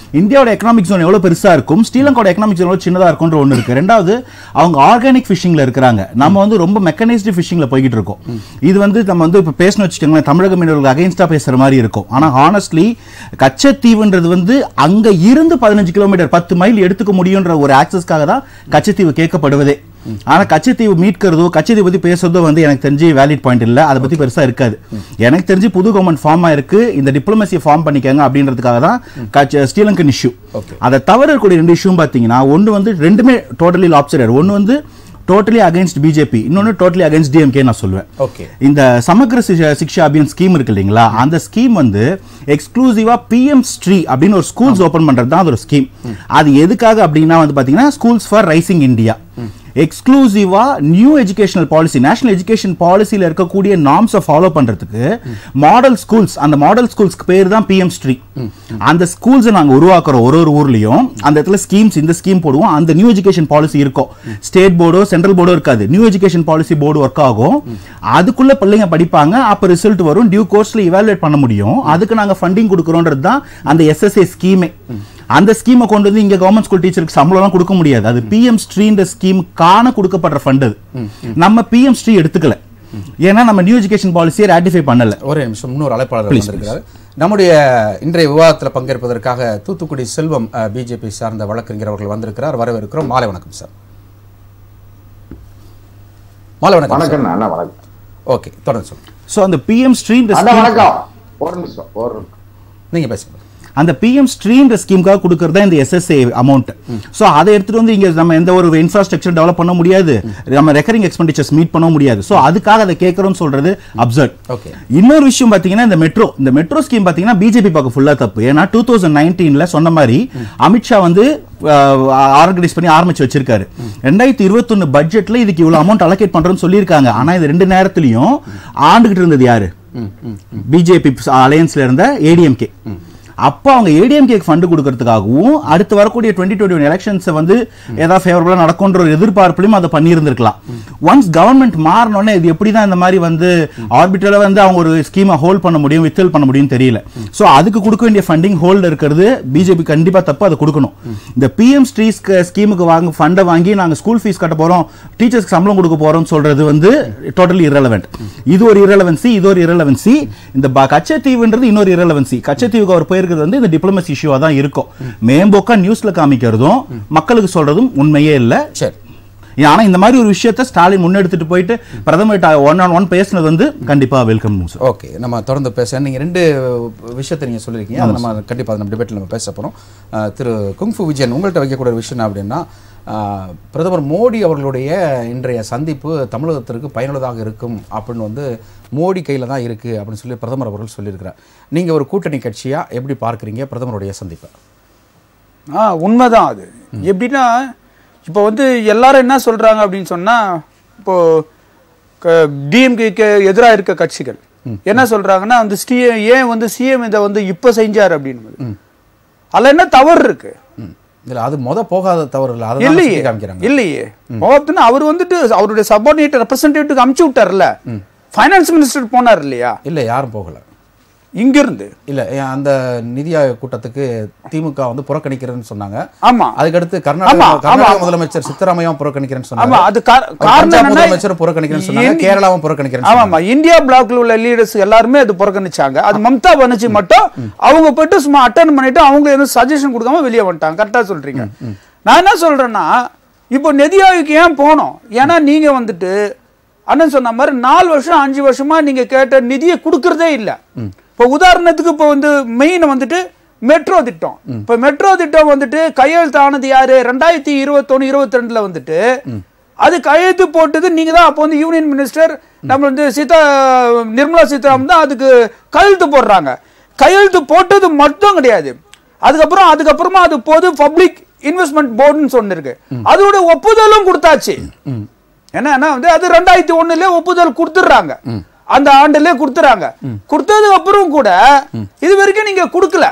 இந்தியாவோட எக்கனாமிக் ஜோன் எவ்வளவு பெருசா இருக்கும் ஸ்ரீலங்காவோட எக்கனாமிக் ஜோன் எவ்வளவு சின்னதா இருக்கும்ன்ற ஒன்று இருக்கு ரெண்டாவது அவங்க ஆர்கானிக் ஃபிஷிங்ல இருக்கிறாங்க நம்ம வந்து ரொம்ப மெக்கனைஸ்டு ஃபிஷிங்ல போய்கிட்டு இருக்கோம் இது வந்து நம்ம வந்து இப்போ பேசணும் வச்சுக்கோங்களேன் தமிழக மீனவர்களுக்கு அகைன்ஸ்டா பேசுற மாதிரி இருக்கும் ஆனா ஹானஸ்ட்லி கச்சத்தீவுன்றது வந்து அங்க இருந்து பதினஞ்சு கிலோமீட்டர் பத்து மைல் எடுத்துக்க முடியுன்ற ஒரு ஆக்சஸ்க்காக தான் கச்சத்தீவு கேட்கப்படுவதே ஆனா கச்சத்தீவு மீட்கிறதோ கச்சத்தீவு பத்தி பேசுறதோ வந்து எனக்கு தெரிஞ்சு வேலிட் பாயிண்ட் இல்ல அதை பத்தி பெருசா இருக்காது எனக்கு தெரிஞ்சு புது கவர்மெண்ட் ஃபார்ம் ஆயிருக்கு இந்த டிப்ளமசியை ஃபார்ம் பண்ணிக்கங்க அப்படின்றதுக்காக தான் கச்ச- ஸ்ரீலங்கன் இஷ்யூ அதை தவிர இருக்கக்கூடிய ரெண்டு இஷ்யூ பாத்தீங்கன்னா ஒன்னு வந்து ரெண்டுமே டோட்டலி லாப்சைடர் ஒன்னு வந்து டோட்டலி அகைன்ஸ்ட் பிஜேபி இன்னொன்னு டோட்டலி அகைன்ஸ்ட் டிஎம்கே நான் சொல்லுவேன் ஓகே இந்த சமக்ர சிஷ- சிக்ஷா அபியான் ஸ்கீம் இருக்கு இல்லைங்களா அந்த ஸ்கீம் வந்து எக்ஸ்க்ளூசிவா பிஎம் ஸ்ரீ அப்படின்னு ஒரு ஸ்கூல்ஸ் ஓபன் பண்றது தான் அது ஒரு ஸ்கீம் அது எதுக்காக அப்படின்னா வந்து பாத்தீங்கன்னா ஸ்கூல்ஸ் ஃபார் ரைசிங் இந்தியா எக்ஸ்க்ளூசிவா new educational policy national education பாலிசியில் இருக்கக்கூடிய நார்ம்ஸை ஃபாலோ பண்றதுக்கு மாடல் ஸ்கூல்ஸ் அந்த மாடல் ஸ்கூல்ஸ்க்கு பேர் தான் பிஎம் ஸ்ட்ரீ அந்த ஸ்கூல்ஸை நாங்க உருவாக்குறோம் ஒரு ஒரு ஊர்லயும் அந்த இடத்துல ஸ்கீம்ஸ் இந்த ஸ்கீம் போடுவோம் அந்த நியூ எஜுகேஷன் பாலிசி இருக்கும் ஸ்டேட் போர்டோ சென்ட்ரல் போர்டோ இருக்காது new education policy board work ஆகும் அதுக்குள்ள பிள்ளைங்க படிப்பாங்க அப்ப ரிசல்ட் வரும் டியூ கோர்ஸ்ல இவாலுவேட் பண்ண முடியும் அதுக்கு நாங்க ஃபண்டிங் கொடுக்குறோன்றது தான் அந்த எஸ்எஸ்ஏ ஸ்கீமே அந்த ஸ்கீமை கொண்டு வந்து இங்க கவர்மெண்ட் ஸ்கூல் டீச்சருக்கு சம்பளம்லாம் கொடுக்க முடியாது அது பிஎம் ஸ்ரீன்ற ஸ்கீமுக்கான கொடுக்கப்படுற ஃபண்ட் அது நம்ம பிஎம் ஸ்ரீ எடுத்துக்கல ஏன்னா நம்ம நியூ எஜுகேஷன் பாலிசியை ராட்டிஃபை பண்ணல ஒரே நிமிஷம் இன்னொரு அழைப்பாளர் வந்திருக்கிறார் நம்முடைய இன்றைய விவாதத்தில் பங்கேற்பதற்காக தூத்துக்குடி செல்வம் பிஜேபி சார்ந்த வழக்கறிஞர் அவர்கள் வந்திருக்கிறார் வரவேற்கிறோம் மாலை வணக்கம் சார் மாலை வணக்கம் சார். வணக்கம் அண்ணா வணக்கம் ஓகே தொடர்ந்து சொல்லுங்க ஸோ அந்த பிஎம் ஸ்ட்ரீன்ற அண்ணா scheme- வணக்கம் ஒரு நிமிஷம் ஒரு நிமிஷம். நீங்க பேசுங்க அந்த பிஎம் ஸ்ட்ரீன்ற ஸ்கீமுக்காக கொடுக்கறது தான் இந்த எஸ்எஸ்ஏ அமௌண்ட் ஸோ அதை எடுத்துட்டு வந்து இங்க நம்ம எந்த ஒரு இன்ஃப்ராஸ்ட்ரக்சர் டெவலப் பண்ண முடியாது நம்ம ரெக்கரிங் எக்ஸ்பெண்டிச்சர்ஸ் மீட் பண்ண முடியாது ஸோ அதுக்காக அதை கேட்கறோம்னு சொல்றது அப்சர்ட் ஓகே இன்னொரு விஷயம் பாத்தீங்கன்னா இந்த மெட்ரோ இந்த மெட்ரோ ஸ்கீம் பாத்தீங்கன்னா பிஜேபி பார்க்க ஃபுல்லா தப்பு ஏன்னா டூ தௌசண்ட் நைன்டீன்ல சொன்ன மாதிரி அமித்ஷா வந்து ஆர்கனைஸ் பண்ணி ஆரம்பிச்சு வச்சிருக்காரு ரெண்டாயிரத்தி இருபத்தொன்னு பட்ஜெட்ல இதுக்கு இவ்வளவு அமௌண்ட் அலோகேட் பண்றோம்னு சொல்லியிருக்காங்க ஆனா இது ரெண்டு நேரத்திலையும் ஆண்டுகிட்டு இருந்தது யாரு பிஜேபி அலையன்ஸ்ல இருந்த ஏடிஎம்கே அப்போ அவங்க ஏடிஎம்கே ஃபண்டு கொடுக்கறதுக்காகவும் அடுத்து வரக்கூடிய டுவெண்ட்டி டுவெண்ட்டி ஒன் எலெக்ஷன்ஸை வந்து ஏதாவது ஃபேவரபுளாக நடக்கும்ன்ற ஒரு எதிர்பார்ப்புலையும் அதை பண்ணியிருந்திருக்கலாம் ஒன்ஸ் கவர்மெண்ட் மாறினோடனே இது எப்படி தான் இந்த மாதிரி வந்து ஆர்பிட்டலாக வந்து அவங்க ஒரு ஸ்கீமை ஹோல்ட் பண்ண முடியும் வித்தல் பண்ண முடியும் தெரியல ஸோ அதுக்கு கொடுக்க வேண்டிய ஃபண்டிங் ஹோல்டு இருக்கிறது பிஜேபி கண்டிப்பாக தப்பு அதை கொடுக்கணும் இந்த பிஎம் ஸ்ரீ ஸ்கீமுக்கு வாங்க ஃபண்டை வாங்கி நாங்கள் ஸ்கூல் ஃபீஸ் கட்ட போகிறோம் டீச்சர்ஸ்க்கு சம்பளம் கொடுக்க போகிறோம் சொல்றது வந்து டோட்டலி irrelevant இது ஒரு irrelevancy இது ஒரு irrelevancy இந்த ப- கச்சத்தீவுன்றது இன்னொரு irrelevancy கச்சத்தீவுக்கு அவர் போயிருக்கிறது வந்து இந்த டிப்ளமசி இஷ்யூவா தான் இருக்கும் மேம்போக்கா நியூஸ்ல காமிக்கிறதும் மக்களுக்கு சொல்றதும் உண்மையே இல்ல சரி ஆனா இந்த மாதிரி ஒரு விஷயத்தை ஸ்டாலின் முன்னெடுத்துட்டு போயிட்டு பிரதமர் ஒன் ஆன் ஒன் பேசுனது வந்து கண்டிப்பா வெல்கம் சார் ஓகே நம்ம தொடர்ந்து பேச நீங்க ரெண்டு விஷயத்தை நீங்க சொல்லியிருக்கீங்க அதை நம்ம கண்டிப்பா அதை நம்ம டிபேட்டில் நம்ம பேச போறோம் அஹ், திரு குங்ஃபு விஜயன் உங்கள்கிட்ட வைக்கக்கூடிய ஒரு விஷயம் என்ன அப்படின்னா அஹ், பிரதமர் மோடி அவர்களுடைய இன்றைய சந்திப்பு தமிழகத்திற்கு பயனுள்ளதாக இருக்கும் அப்படின்னு வந்து மோடி கையில தான் இருக்கு அப்படின்னு சொல்லி பிரதமர் அவர்கள் சொல்லியிருக்கிறார் நீங்க ஒரு கூட்டணி கட்சியா எப்படி பார்க்குறீங்க பிரதமருடைய சந்திப்பை ஆ உண்மைதான் அது எப்படின்னா இப்போ வந்து எல்லாரும் என்ன சொல்றாங்க அப்படின்னு சொன்னா இப்போ டிஎம்கேக்கு எதிராக இருக்க கட்சிகள் என்ன சொல்றாங்கன்னா வந்து ஸ்ரீ ஏன் வந்து சிஎம் இதை வந்து இப்ப செஞ்சார் அப்படின்னு அதுல என்ன தவறு இருக்கு ம். இல்ல அது முத போகாத தவறு இல்லை அதை இல்லையே சுட்டி காமிக்கிறாங்க இல்லையே மோகத்துன்னு அவர் வந்துட்டு அவருடைய சப்பார்டினேட் ரெப்ரசன்டேட்டிவ் அமுச்சு விட்டார்ல ஃபைனான்ஸ் மினிஸ்டர் போனார் இல்லையா இல்ல யாரும் போகல இங்கிருந்து இல்ல ஏன் அந்த நிதி ஆயோக் கூட்டத்துக்கு திமுக வந்து புறக்கணிக்கிறேன்னு சொன்னாங்க ஆமா அதுக்கடுத்து ஆமா, கர்நாடகா ஆமா. கர்நாடக முதலமைச்சர் சித்தராமையாவும் புறக்கணிக்கிறேன்னு சொன்னாங்க ஆமா அது கா- அவர் காரணம் பஞ்சாப் என்னன்னா முதலமைச்சர் புறக்கணிக்கிறேன்னு சொன்னாங்க இந்தி- கேரளாவும் புறக்கணிக்கிறேன்னு ஆமா சொன்னாங்க ஆமா இந்தியா பிளாக்ல உள்ள லீடர்ஸ் எல்லாருமே அது புறக்கணிச்சாங்க அது மம்தா பானர்ஜி மட்டும் அவங்க போயிட்டு சும்மா அட்டன் பண்ணிட்டு அவங்க எதுவும் சஜஷன் கொடுக்காம வெளியே வந்துட்டாங்க கரெக்டா சொல்றீங்க நான் என்ன சொல்றேன்னா இப்போ நிதி ஆயோக்கு ஏன் போனோம் ஏன்னா நீங்க வந்துட்டு அண்ணன் சொன்ன மாதிரி நாலு வருஷம் அஞ்சு வருஷமா நீங்க கேட்ட நிதியை கொடுக்கறதே இல்ல இப்போ உதாரணத்துக்கு இப்போ வந்து மெயின் வந்துட்டு மெட்ரோ திட்டம் இப்போ மெட்ரோ திட்டம் வந்துட்டு கையெழுத்து ஆனது யாரு ரெண்டாயிரத்தி இருபத்தொன்னு இருபத்தி ரெண்டுல வந்துட்டு அது கையெழுத்து போட்டது நீங்க தான் அப்போ வந்து யூனியன் மினிஸ்டர் நம்ம வந்து சீதா நிர்மலா சீதாராமன் தான் அதுக்கு கையெழுத்து போடுறாங்க கையெழுத்து போட்டது மட்டும் கிடையாது அதுக்கப்புறம் அதுக்கப்புறமா அது போது பப்ளிக் இன்வெஸ்ட்மெண்ட் போர்டுன்னு சொன்னிருக்கு அதோட ஒப்புதலும் கொடுத்தாச்சு என்னன்னா வந்து அது ரெண்டாயிரத்தி ஒண்ணுல ஒப்புதல் கொடுத்துடுறாங்க அந்த ஆண்டுல கொடுத்துறாங்க கொடுத்ததுக்கு அப்புறம் கூட இது வரைக்கும் நீங்க கொடுக்கல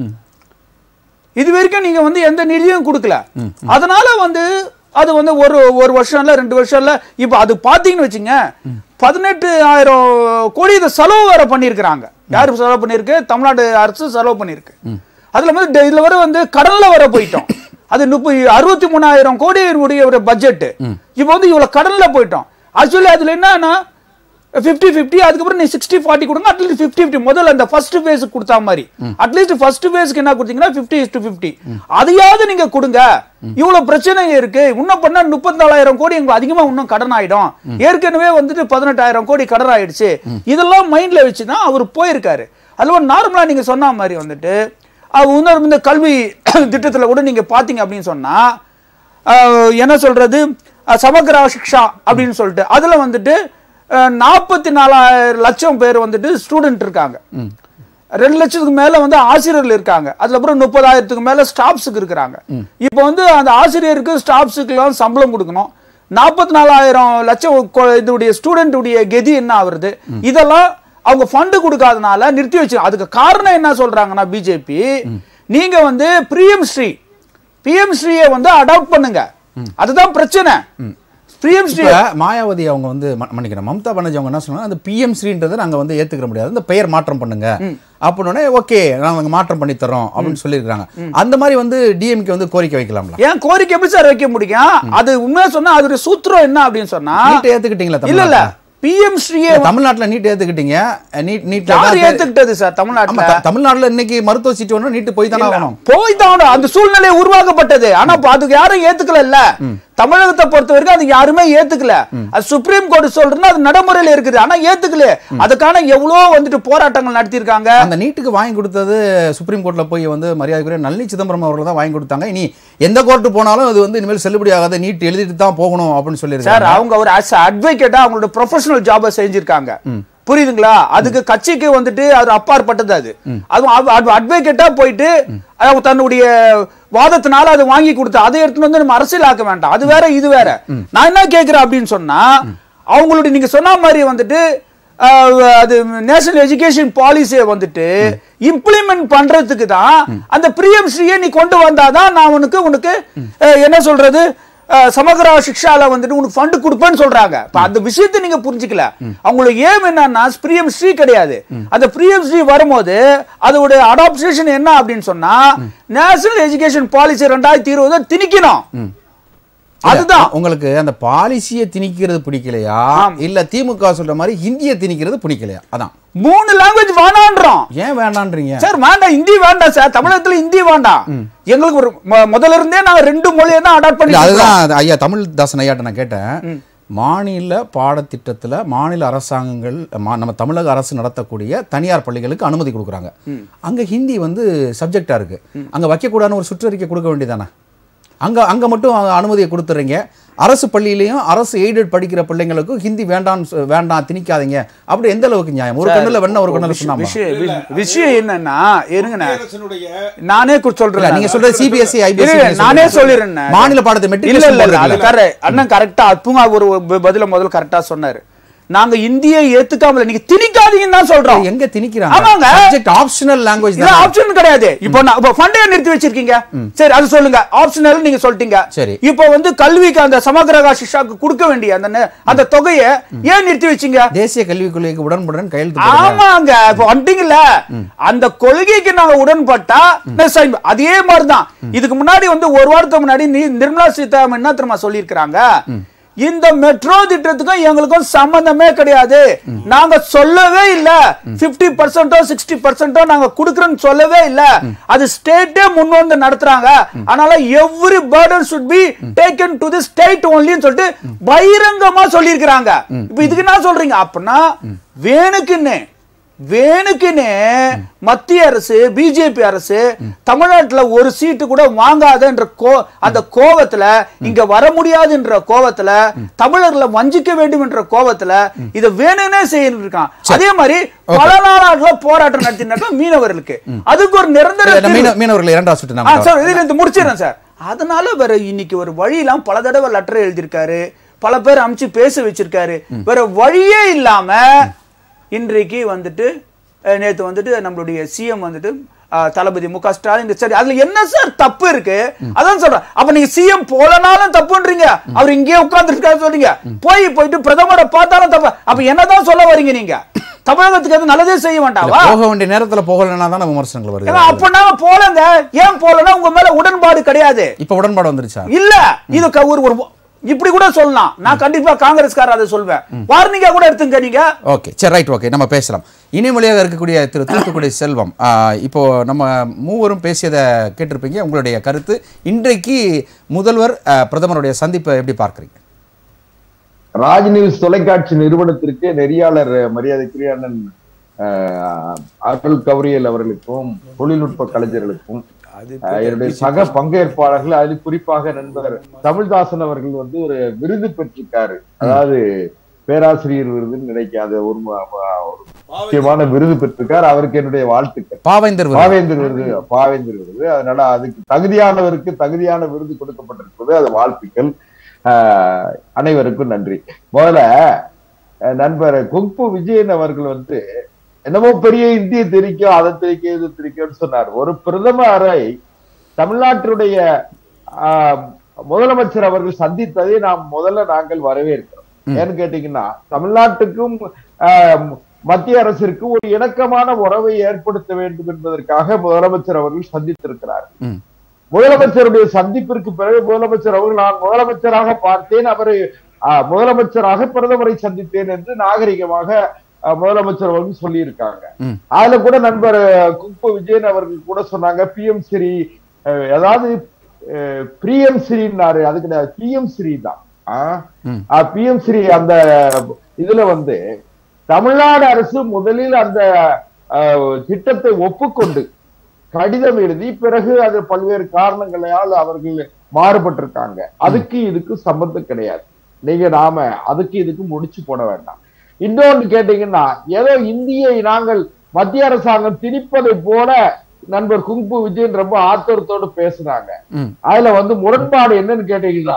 இது வரைக்கும் நீங்க வந்து எந்த நிதியும் கொடுக்கல அதனால வந்து அது வந்து ஒரு ஒரு வருஷம் இல்ல ரெண்டு வருஷம் இல்ல இப்ப அது பாத்தீங்கன்னு வச்சுங்க பதினெட்டு ஆயிரம் கோடி இதை செலவு வேற பண்ணியிருக்கிறாங்க யாரு செலவு பண்ணிருக்கு தமிழ்நாடு அரசு செலவு பண்ணிருக்கு அதுல வந்து டெ- இதுல வர வந்து கடல்ல வர போயிட்டோம் அது முப்பது அறுபத்தி மூணாயிரம் கோடி உடைய ஒரு பட்ஜெட் இப்போ வந்து இவ்வளவு கடல்ல போயிட்டோம் ஆக்சுவலி அதுல என்னன்னா ஃபிஃப்டி ஃபிஃப்டி அதுக்கப்புறம் நீ சிக்ஸ்டி ஃபார்ட்டி கொடுங்க அட்லீஸ்ட் ஃபிஃப்டி ஃபிஃப்டி முதல்ல அந்த ஃபர்ஸ்ட் ஃபேஸுக்கு கொடுத்தா மாதிரி அட்லீஸ்ட் ஃபர்ஸ்ட் ஃபேஸ்க்கு என்ன கொடுத்தீங்கன்னா ஃபிஃப்டி இஸ் டு ஃபிஃப்டி அதையாவது நீங்க கொடுங்க இவ்வளவு பிரச்சனை இருக்கு இன்னும் பண்ணா முப்பத்தாலாயிரம் கோடி எங்களுக்கு அதிகமா இன்னும் கடன் ஆயிடும் ஏற்கனவே வந்துட்டு பதினெட்டாயிரம் கோடி கடன் ஆயிடுச்சு இதெல்லாம் மைண்ட்ல வச்சு தான் அவர் போயிருக்காரு அதுல நார்மலா நீங்க சொன்ன மாதிரி வந்துட்டு அவர் இன்னொரு இந்த கல்வி திட்டத்துல கூட நீங்க பாத்தீங்க அப்படின்னு சொன்னா அஹ், என்ன சொல்றது அஹ், சமக்ரா சிக்ஷா அப்படின்னு சொல்லிட்டு அதுல வந்துட்டு நாற்பத்தி நாலாயிரம் லட்சம் பேர் வந்துட்டு ஸ்டூடெண்ட் இருக்காங்க ரெண்டு லட்சத்துக்கு மேல வந்து ஆசிரியர்கள் இருக்காங்க அதுல அப்புறம் முப்பதாயிரத்துக்கு மேல ஸ்டாஃப்ஸுக்கு இருக்கிறாங்க இப்போ வந்து அந்த ஆசிரியருக்கு ஸ்டாஃப்ஸுக்கு எல்லாம் சம்பளம் கொடுக்கணும் நாற்பத்தி நாலாயிரம் லட்சம் கொ- இதோடைய ஸ்டூடெண்ட் உடைய கெதி என்ன ஆகுறது இதெல்லாம் அவங்க ஃபண்டு கொடுக்காதனால நிறுத்தி வச்சு அதுக்கு காரணம் என்ன சொல்றாங்கன்னா பிஜேபி நீங்க வந்து பிஎம் ஸ்ரீ பிஎம் ஸ்ரீயை வந்து அடாப்ட் பண்ணுங்க அதுதான் பிரச்சனை பிஎம் ஸ்ரீ இப்ப மாயாவதி அவங்க வந்து ம- மன்னிக்கிறேன் மம்தா பானர்ஜி அவங்க என்ன சொன்னாங்க அந்த பிஎம் ஸ்ரீன்றதை நாங்க வந்து ஏத்துக்கிற முடியாது அந்த பெயர் மாற்றம் பண்ணுங்க அப்படின்னு ஓகே நாங்க மாற்றம் பண்ணி தரோம் அப்படின்னு சொல்லியிருக்காங்க அந்த மாதிரி வந்து டிஎம்கே வந்து கோரிக்கை வைக்கலாம்ல ஏன் கோரிக்கை எப்படி சார் வைக்க முடியும் அது உண்மையா சொன்னா அதோட சூத்திரம் என்ன அப்படின்னு சொன்னா நீட் ஏத்துக்கிட்டீங்களா இல்ல இல்ல தமிழ்நாட்டுல? பிஎம் ஸ்ரீயே இல்ல, தமிழ்நாட்டுல நீட் ஏத்துக்கிட்டீங்க நீட் நீட்ல யார் தான் ஏத்துக்கிட்டது சார் ஆமா, தமிழ்நாட்டுல த- தமிழ்நாட்டுல இன்னைக்கு மருத்துவ சீட்டு வேணும் நீட்டு போய் தானே ஆகணும் போய் தான் அந்த சூழ்நிலை உருவாக்கப்பட்டது ஆனா இப்ப அதுக்கு யாரும் ஏத்துக்கல இல்ல தமிழகத்தை பொறுத்த வரைக்கும் அதுக்கு யாருமே ஏத்துக்கல அது சுப்ரீம் கோர்ட் சொல்றதுன்னா அது நடைமுறையில இருக்குது ஆனா ஏத்துக்கல அதுக்கான எவ்வளவு வந்துட்டு போராட்டங்கள் நடத்தியிருக்காங்க அந்த நீட்டுக்கு வாங்கி கொடுத்தது சுப்ரீம் கோர்ட்ல போய் வந்து மரியாதைக்குரிய நளினி சிதம்பரம் அவர்கள் தான் வாங்கி கொடுத்தாங்க இனி எந்த கோர்ட்டு போனாலும் அது வந்து இனிமேல் செல்லுபடி ஆகாத நீட் எழுதிட்டு தான் போகணும் அப்படின்னு சார் சொல்லியிருக்காங்க அவங்க ஒரு அஸ் அட்வொகேட்டா அவங்களோட ப்ரொஃபஷனல் ஜாபை செஞ்சிருக்காங்க புரியுதுங்களா அதுக்கு கட்சிக்கு வந்துட்டு அது அப்பாற்பட்டது அது அது அட்வொகேட்டா போயிட்டு அவங்க தன்னுடைய வாதத்தினால அதை வாங்கி கொடுத்து அதை எடுத்துட்டு வந்து நம்ம அரசியல் ஆக்க வேண்டாம் அது வேற இது வேற நான் என்ன கேக்குறேன் அப்படின்னு சொன்னா அவங்களுடைய நீங்க சொன்ன மாதிரி வந்துட்டு அஹ், அது நேஷனல் எஜுகேஷன் பாலிசியை வந்துட்டு இம்ப்ளிமெண்ட் பண்றதுக்கு தான் அந்த பிரியம் ஸ்ரீயை நீ கொண்டு வந்தாதான் நான் உனக்கு உனக்கு அஹ், என்ன சொல்றது அஹ், சமகரா சிக்ஷால வந்துட்டு உனக்கு ஃபண்ட் கொடுப்பேன்னு சொல்றாங்க இப்ப அந்த விஷயத்தை நீங்க புரிஞ்சுக்கல அவங்களோட ஏம் என்னன்னா பிரியம் ஸ்ரீ கிடையாது அந்த பிரியம் ஸ்ரீ வரும்போது அதோட அடாப்டேஷன் என்ன அப்படின்னு சொன்னா நேஷனல் எஜுகேஷன் பாலிசி ரெண்டாயிரத்தி இருபது திணிக்கணும் அதுதான் உங்களுக்கு அந்த பாலிசியை திணிக்கிறது பிடிக்கலையா இல்ல திமுக சொல்ற மாதிரி ஹிந்தியை திணிக்கிறது பிடிக்கலையா அதான் மூணு லாங்குவேஜ் வேணான்றோம் ஏன் வேண்டான்றீங்க சார் வேண்டாம் ஹிந்தி வேண்டாம் சார் தமிழகத்துல ஹிந்தி வேண்டாம் எங்களுக்கு ஒரு மொ- முதல்ல இருந்தே நாங்க ரெண்டு மொழியை தான் அடாப்ட் இல்ல, பண்ணி அதுதான் அது ஐயா தமிழ் தாசன் ஐயாட்ட நான் கேட்டேன் மாநில பாடத்திட்டத்துல மாநில அரசாங்கங்கள் மா- நம்ம தமிழக அரசு நடத்தக்கூடிய தனியார் பள்ளிகளுக்கு அனுமதி கொடுக்குறாங்க அங்க ஹிந்தி வந்து சப்ஜெக்டா இருக்கு அங்க வைக்கக்கூடாதுன்னு ஒரு சுற்றறிக்கை கொடுக்க வேண்டியதானே அங்க அங்க மட்டும் அ- அனுமதியை கொடுத்துறீங்க அரசு பள்ளியிலையும் அரசு எய்டட் படிக்கிற பிள்ளைங்களுக்கும் ஹிந்தி வேண்டாம் வேண்டாம் திணிக்காதீங்க அப்படி எந்த அளவுக்கு நியாயம் ஒரு கண்ணுல வெண்ண ஒரு கண்ணுல சொன்னாமா விஷயம் வி- விஷயம் என்னன்னா இருங்கண்ணே அரசனுடைய நானே கு- சொல்றேன் இல்ல, நீங்க சொல்றது சிபிஎஸ்சி ஐபிஎஸ்சி இல்ல, நானே சொல்லிடுறேன் மாநில பாடத்தை இல்ல மெட்ரிகுலேஷன் இல்ல இல்ல அது போடுறீங்களா? கரெக்ட் அண்ணன் கரெக்டா அற்புங்க ஒரு ஒரு பதில முதல்ல கரெக்டா சொன்னாரு நாங்க இந்தியை ஏத்துக்காமல நீங்க திணிக்காதீங்கன்னு தான் சொல்றோம் எங்க திணிக்கிறாங்க ஆமாங்க. சப்ஜெக்ட் ஆப்ஷனல் லாங்குவேஜ் இது ஆப்ஷன் கிடையாது இப்போ நான் இப்போ ஃபண்டே நிறுத்தி வச்சிருக்கீங்க சரி அது சொல்லுங்க ஆப்ஷனல் நீங்க சொல்லிட்டீங்க சரி. இப்போ வந்து கல்விக்கு அந்த சமகிரகா சிஷாக்கு கொடுக்க வேண்டிய அந்த நெ- அந்த தொகையை ஏன் நிறுத்தி வச்சீங்க தேசிய கல்விக் கொள்கைக்கு உடன்புடன் கையெழுத்து போடுங்க. ஆமாங்க இப்போ வந்துட்டீங்கல்ல அந்த கொள்கைக்கு நாங்க உடன்பட்டா நான் sign- அதே மாதிரிதான் இதுக்கு முன்னாடி வந்து ஒரு வாரத்துக்கு முன்னாடி நீ நிர்மலா சீதாராமன் என்ன தெரியுமா சொல்லியிருக்கிறாங்க இந்த மெட்ரோ திட்டத்துக்கும் எங்களுக்கும் சம்பந்தமே கிடையாது நாங்க சொல்லவே இல்ல 50% பர்சன்டோ சிக்ஸ்டி பர்சன்டோ நாங்க குடுக்கறோம்னு சொல்லவே இல்ல அது ஸ்டேட்டே முன் வந்து நடத்துறாங்க அதனால every burden should be taken to the state only சொல்லிட்டு பகிரங்கமா சொல்லியிருக்கிறாங்க இப்போ இதுக்கு என்ன சொல்றீங்க அப்படின்னா வேணுக்குன்னு வேணுக்குன்னு மத்திய அரசு பிஜேபி அரசு தமிழ்நாட்டுல ஒரு சீட்டு கூட வாங்காதன்ற கோ அந்த கோவத்துல இங்க வர முடியாதுன்ற கோவத்துல தமிழர்களை வஞ்சிக்க வேண்டும் என்ற கோவத்துல இத வேணும்னே செய்யணும் இருக்கான் அதே மாதிரி பல நாளாக போராட்டம் நடத்தினாக்க மீனவர்களுக்கு அதுக்கு ஒரு நிரந்தர இல்ல, தீர்வு. மீன- மீனவர்கள் இரண்டாவது சுட்டு ஆ, நாம சார் இதுல இருந்து முடிச்சிடறேன் சார் அதனால வேற இன்னைக்கு ஒரு வழியெல்லாம் பல தடவை லெட்டர் எழுதியிருக்காரு பல பேர் அமுச்சு பேச வச்சிருக்காரு வேற வழியே இல்லாம இன்றைக்கு வந்துட்டு அஹ், நேத்து வந்துட்டு நம்மளுடைய சிஎம் வந்துட்டு அஹ், தளபதி மு க ஸ்டாலின் சரி அதுல என்ன சார் தப்பு இருக்கு அதான் சொல்றேன் அப்ப நீங்க சிஎம் போலனாலும் தப்புன்றீங்க அவர் இங்கேயே உட்கார்ந்து இருக்காரு சொல்றீங்க போய் போயிட்டு பிரதமரை பார்த்தாலும் தப்பு அப்ப என்னதான் சொல்ல வரீங்க நீங்க தமிழகத்துக்கு எதுவும் நல்லதே செய்ய இல்ல, வேண்டாவா போக வேண்டிய நேரத்துல போகலன்னா தானே விமர்சனங்கள் வருது ஏங்க, அப்பனா போலங்க ஏன் போலன்னா உங்க மேல உடன்பாடு கிடையாது இப்ப உடன்பாடு வந்துருச்சா இல்ல இது க- ஒரு ஒரு இப்படி கூட சொல்லலாம் நான் கண்டிப்பா காங்கிரஸ்காரர் அதை சொல்வேன் வார்னிங்கா கூட எடுத்துங்க நீங்க ஓகே சரி ரைட் ஓகே நம்ம பேசலாம் இணைமொழியாக இருக்கக்கூடிய திரு தூத்துக்குடி செல்வம் ஆ, இப்போ நம்ம மூவரும் பேசியதை கேட்டிருப்பீங்க உங்களுடைய கருத்து இன்றைக்கு முதல்வர் ஆ, பிரதமருடைய சந்திப்பை எப்படி பார்க்குறீங்க ராஜ் நியூஸ் தொலைக்காட்சி நிறுவனத்திற்கு நெறியாளர் மரியாதைக்குரிய அண்ணன் அஹ், அருள் கௌரியல் அவர்களுக்கும் தொழில்நுட்ப கலைஞர்களுக்கும் அஹ், என்னுடைய சக பங்கேற்பாளர்கள் அதில் குறிப்பாக நண்பர் தமிழ்தாசன் அவர்கள் வந்து ஒரு விருது பெற்றிருக்காரு அதாவது பேராசிரியர் விருதுன்னு நினைக்காத ஒரு ம- ம- ஒரு முக்கியமான விருது பெற்றிருக்காரு அவருக்கு என்னுடைய வாழ்த்துக்கள் பாவேந்தர் விருது. பாவேந்தர் விருது பாவேந்தர் விருது அதனால அதுக்கு தகுதியானவருக்கு தகுதியான விருது கொடுக்கப்பட்டிருப்பது அது வாழ்த்துக்கள் ஆஹ் அனைவருக்கும் நன்றி முதல்ல அஹ் நண்பர் குங்பு விஜயன் அவர்கள் வந்து என்னமோ பெரிய இந்திய தெரிக்கும் அதை தெரிக்கும் இது தெரிக்கும்னு சொன்னார் ஒரு பிரதமரை தமிழ்நாட்டினுடைய ஆஹ், முதலமைச்சர் அவர்கள் சந்தித்ததை நாம் முதல்ல நாங்கள் வரவேற்கிறோம் ஏன்னு கேட்டீங்கன்னா தமிழ்நாட்டுக்கும் ஆஹ், மத்திய அரசிற்கு ஒரு இணக்கமான உறவை ஏற்படுத்த வேண்டும் என்பதற்காக முதலமைச்சர் அவர்கள் சந்தித்திருக்கிறார் ம். முதலமைச்சருடைய சந்திப்பிற்கு பிறகு முதலமைச்சர் அவர்கள் நான் முதலமைச்சராக பார்த்தேன் அவரை ஆஹ், முதலமைச்சராக பிரதமரை சந்தித்தேன் என்று நாகரிகமாக ஆஹ், முதலமைச்சர் அவர்கள் சொல்லியிருக்காங்க ம். அதுல கூட நண்பர் அஹ், குப்பு விஜயன் அவர்கள் கூட சொன்னாங்க பிஎம் ஸ்ரீ அஹ், அதாவது பிஎம் ஸ்ரீன்னாரு அது கிடையாது பிஎம் ஸ்ரீ தான் ம். பிஎம் ஸ்ரீ அந்த இதுல வந்து தமிழ்நாடு அரசு முதலில் அந்த அஹ், திட்டத்தை ஒப்புக்கொண்டு கடிதம் எழுதி பிறகு அது பல்வேறு காரணங்களால் அவர்கள் மாறுபட்டிருக்காங்க அதுக்கு இதுக்கு சம்பந்தம் கிடையாது நீங்க நாம அதுக்கு இதுக்கு முடிச்சு போட வேண்டாம் இன்னொன்னு கேட்டீங்கன்னா ஏதோ இந்தியை நாங்கள் மத்திய அரசாங்கம் திணிப்பதை போல நண்பர் குங்பு விஜயன் ரொம்ப ஆத்திரத்தோடு பேசுறாங்க ம். அதுல வந்து முரண்பாடு என்னன்னு கேட்டீங்கன்னா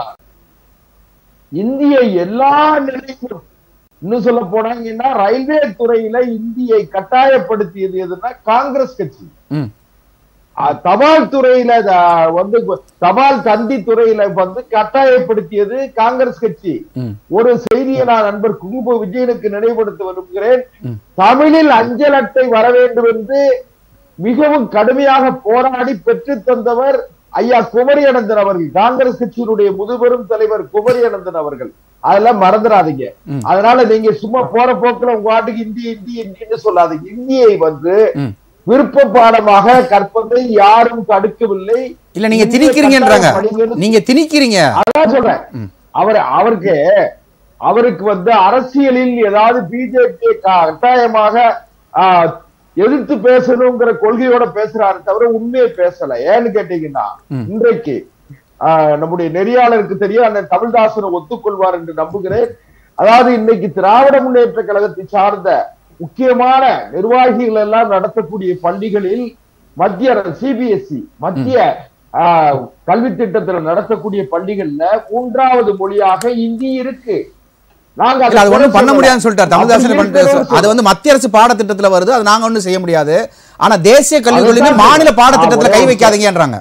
இந்திய எல்லா நிலையிலும் இன்னும் சொல்ல போனாங்கன்னா ரயில்வே துறையில இந்தியை கட்டாயப்படுத்தியது எதுன்னா காங்கிரஸ் கட்சி ம் அஹ், தபால் துறையில அஹ், வந்து தபால் தந்தி துறையில வந்து கட்டாயப்படுத்தியது காங்கிரஸ் கட்சி ம் ஒரு செய்தியை நான் நண்பர் குங்குப விஜயனுக்கு நினைவுபடுத்த விரும்புகிறேன் ம். தமிழில் அஞ்சல் அட்டை வர வேண்டும் என்று மிகவும் கடுமையாக போராடி பெற்று தந்தவர் ஐயா குமரி அனந்தன் அவர்கள் காங்கிரஸ் கட்சியினுடைய முதுபெரும் தலைவர் குமரி அனந்தன் அவர்கள் அதெல்லாம் மறந்துடாதீங்க ம். அதனால நீங்க சும்மா போற போக்குல உங்க வாட்டுக்கு இந்தி இந்தி இந்தின்னு சொல்லாதீங்க இந்தியை வந்து ம். விருப்ப பாடமாக கற்பதை யாரும் தடுக்கவில்லை இல்ல நீங்க இந்திய திணிக்கிறீங்கன்றாங்க கட்டாய பணிகள் நீங்க திணிக்கிறீங்க அதான் சொல்றேன் அவர் அவருக்கு அவருக்கு வந்து அரசியலில் ஏதாவது பிஜேபி கட்டாயமாக ஆஹ், எதிர்த்து பேசணுங்கிற கொள்கையோட பேசுறாரு தவிர உண்மையை பேசல ஏன்னு கேட்டீங்கன்னா ம். இன்றைக்கு ஆஹ், நம்முடைய நெறியாளருக்கு தெரியும் அந்த தமிழ்தாசனை ஒத்துக்கொள்வார் என்று நம்புகிறேன் அதாவது இன்னைக்கு திராவிட முன்னேற்ற கழகத்தை சார்ந்த முக்கியமான நிர்வாகிகள் எல்லாம் நடத்தக்கூடிய பள்ளிகளில் மத்திய சிபிஎஸ்இ மத்திய ஆஹ், கல்வி திட்டத்துல நடத்தக்கூடிய பள்ளிகள்ல மூன்றாவது மொழியாக இந்தி இருக்கு நாங்க இல்ல அது அதை ஒண்ணும் பண்ண சொல்லல. முடியாதுன்னு சொல்லிட்டார் தமிழ்தாசன் அப்படி பண்ணிட்டு இருக்கிறவங்க அது வந்து மத்திய அரசு பாடத்திட்டத்துல வருது அது நாங்க ஒண்ணும் செய்ய முடியாது ஆனா தேசிய கல்விகளிலுமே அதுதான் மாநில சொல்றேன். பாடத்திட்டத்துல ஆ, கை ஒரே வைக்காதீங்கன்றாங்க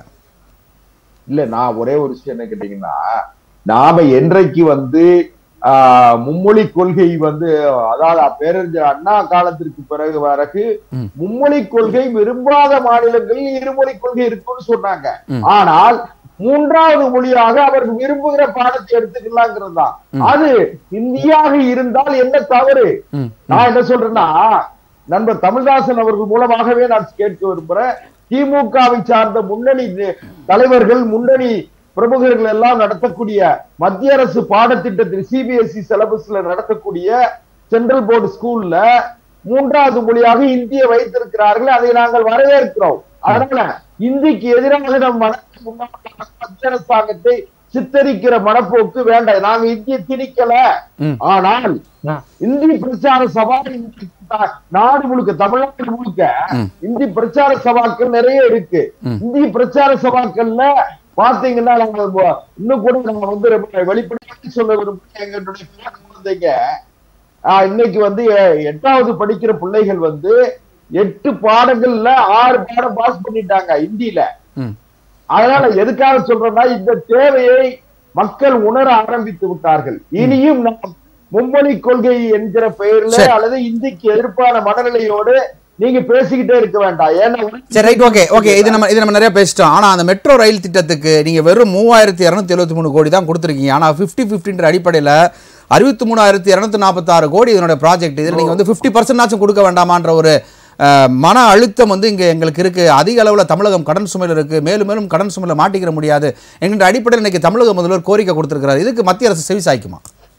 இல்ல நான் ஒரே ஒரு விஷயம் என்ன கேட்டீங்கன்னா நாம என்றைக்கு வந்து ஆஹ், மும்மொழி கொள்கை வந்து அதாவது பேரறிஞர் அண்ணா காலத்திற்கு பிறகு பிறகு ம். மும்மொழி கொள்கை விரும்பாத மாநிலங்களில் இருமொழி கொள்கை இருக்குன்னு சொன்னாங்க ம். ஆனால் மூன்றாவது மொழியாக அவர் விரும்புகிற பாடத்தை எடுத்துக்கலாங்கிறது தான் அது இந்தியாக இருந்தால் என்ன தவறு ம். நான் என்ன சொல்றேன்னா நண்பர் தமிழ்தாசன் அவர்கள் மூலமாகவே நான் கேட்க விரும்புறேன் திமுகவை சார்ந்த முன்னணி நி- தலைவர்கள் முன்னணி பிரமுகர்கள் எல்லாம் நடத்தக்கூடிய மத்திய அரசு பாடத்திட்டத்தில் சிபிஎஸ்இ சிலபஸ்ல நடத்தக்கூடிய சென்ட்ரல் போர்டு ஸ்கூல்ல மூன்றாவது மொழியாக இந்தியை வைத்திருக்கிறார்கள் அதை நாங்கள் வரவேற்கிறோம் அதனால இந்திக்கு எதிராக நம் மனசு முன்னாள் மத்திய அரசாங்கத்தை சித்தரிக்கிற மனப்போக்கு வேண்டாம் நாங்க இந்திய திணிக்கல ம். ஆனால் இந்தி பிரச்சார சபா இந்தி த- நாடு முழுக்க தமிழ்நாடு முழுக்க ம். இந்தி பிரச்சார சபாக்கள் நிறைய இருக்கு ம். இந்தி பிரச்சார சபாக்கள்ல பாத்தீங்கன்னா நாங்க வ- இன்னும் கூட நம்ம வந்து ரொம்ப வெளிப்படையாக சொல்ல விரும்புகிறேன் எங்களுடைய பேர குழந்தைங்க ஆஹ், இன்னைக்கு வந்து எ- எட்டாவது படிக்கிற பிள்ளைகள் வந்து எட்டு பாடங்கள்ல ஆறு பாடம் பாஸ் பண்ணிட்டாங்க இந்தியில ம். அதனால எதுக்காக சொல்றேன்னா இந்த தேவையை மக்கள் உணர ஆரம்பித்து விட்டார்கள் இனியும் நாம் மும்மொழி கொள்கை என்கிற பெயர்ல சரி. அல்லது இந்திக்கு எதிர்ப்பான மனநிலையோடு நீங்க பேசிக்கிட்டே இருக்க வேண்டாம் ஏன்னா சரி ரைட் ஓகே ஓகே இது நம்ம இது நம்ம நிறைய பேசிட்டோம் ஆனா அந்த மெட்ரோ ரயில் திட்டத்துக்கு நீங்க வெறும் மூவாயிரத்தி இரநூத்தி எழுபத்தி மூணு கோடி தான் கொடுத்துருக்கீங்க ஆனா ஃபிஃப்டி ஃபிஃப்டின்ற அடிப்படையில் அறுபத்தி மூணாயிரத்தி இரநூத்தி நாற்பத்தாறு கோடி இதனுடைய ப்ராஜெக்ட் இதில் நீங்க வந்து ஃபிஃப்டி பர்சன்டாச்சும் கொடுக்க வேண்டாமான்ற ஒரு அஹ், மன அழுத்தம் வந்து இங்க எங்களுக்கு இருக்கு அதிக அளவுல தமிழகம் கடன் சுமையில் இருக்கு மேலும் மேலும் கடன் சுமையில் மாட்டிக்கிற முடியாது என்கின்ற அடிப்படையில் இன்னைக்கு தமிழக முதல்வர் கோரிக்கை கொடுத்திருக்கிறார் இதுக்கு மத்திய அரசு செவி சாய்க்குமா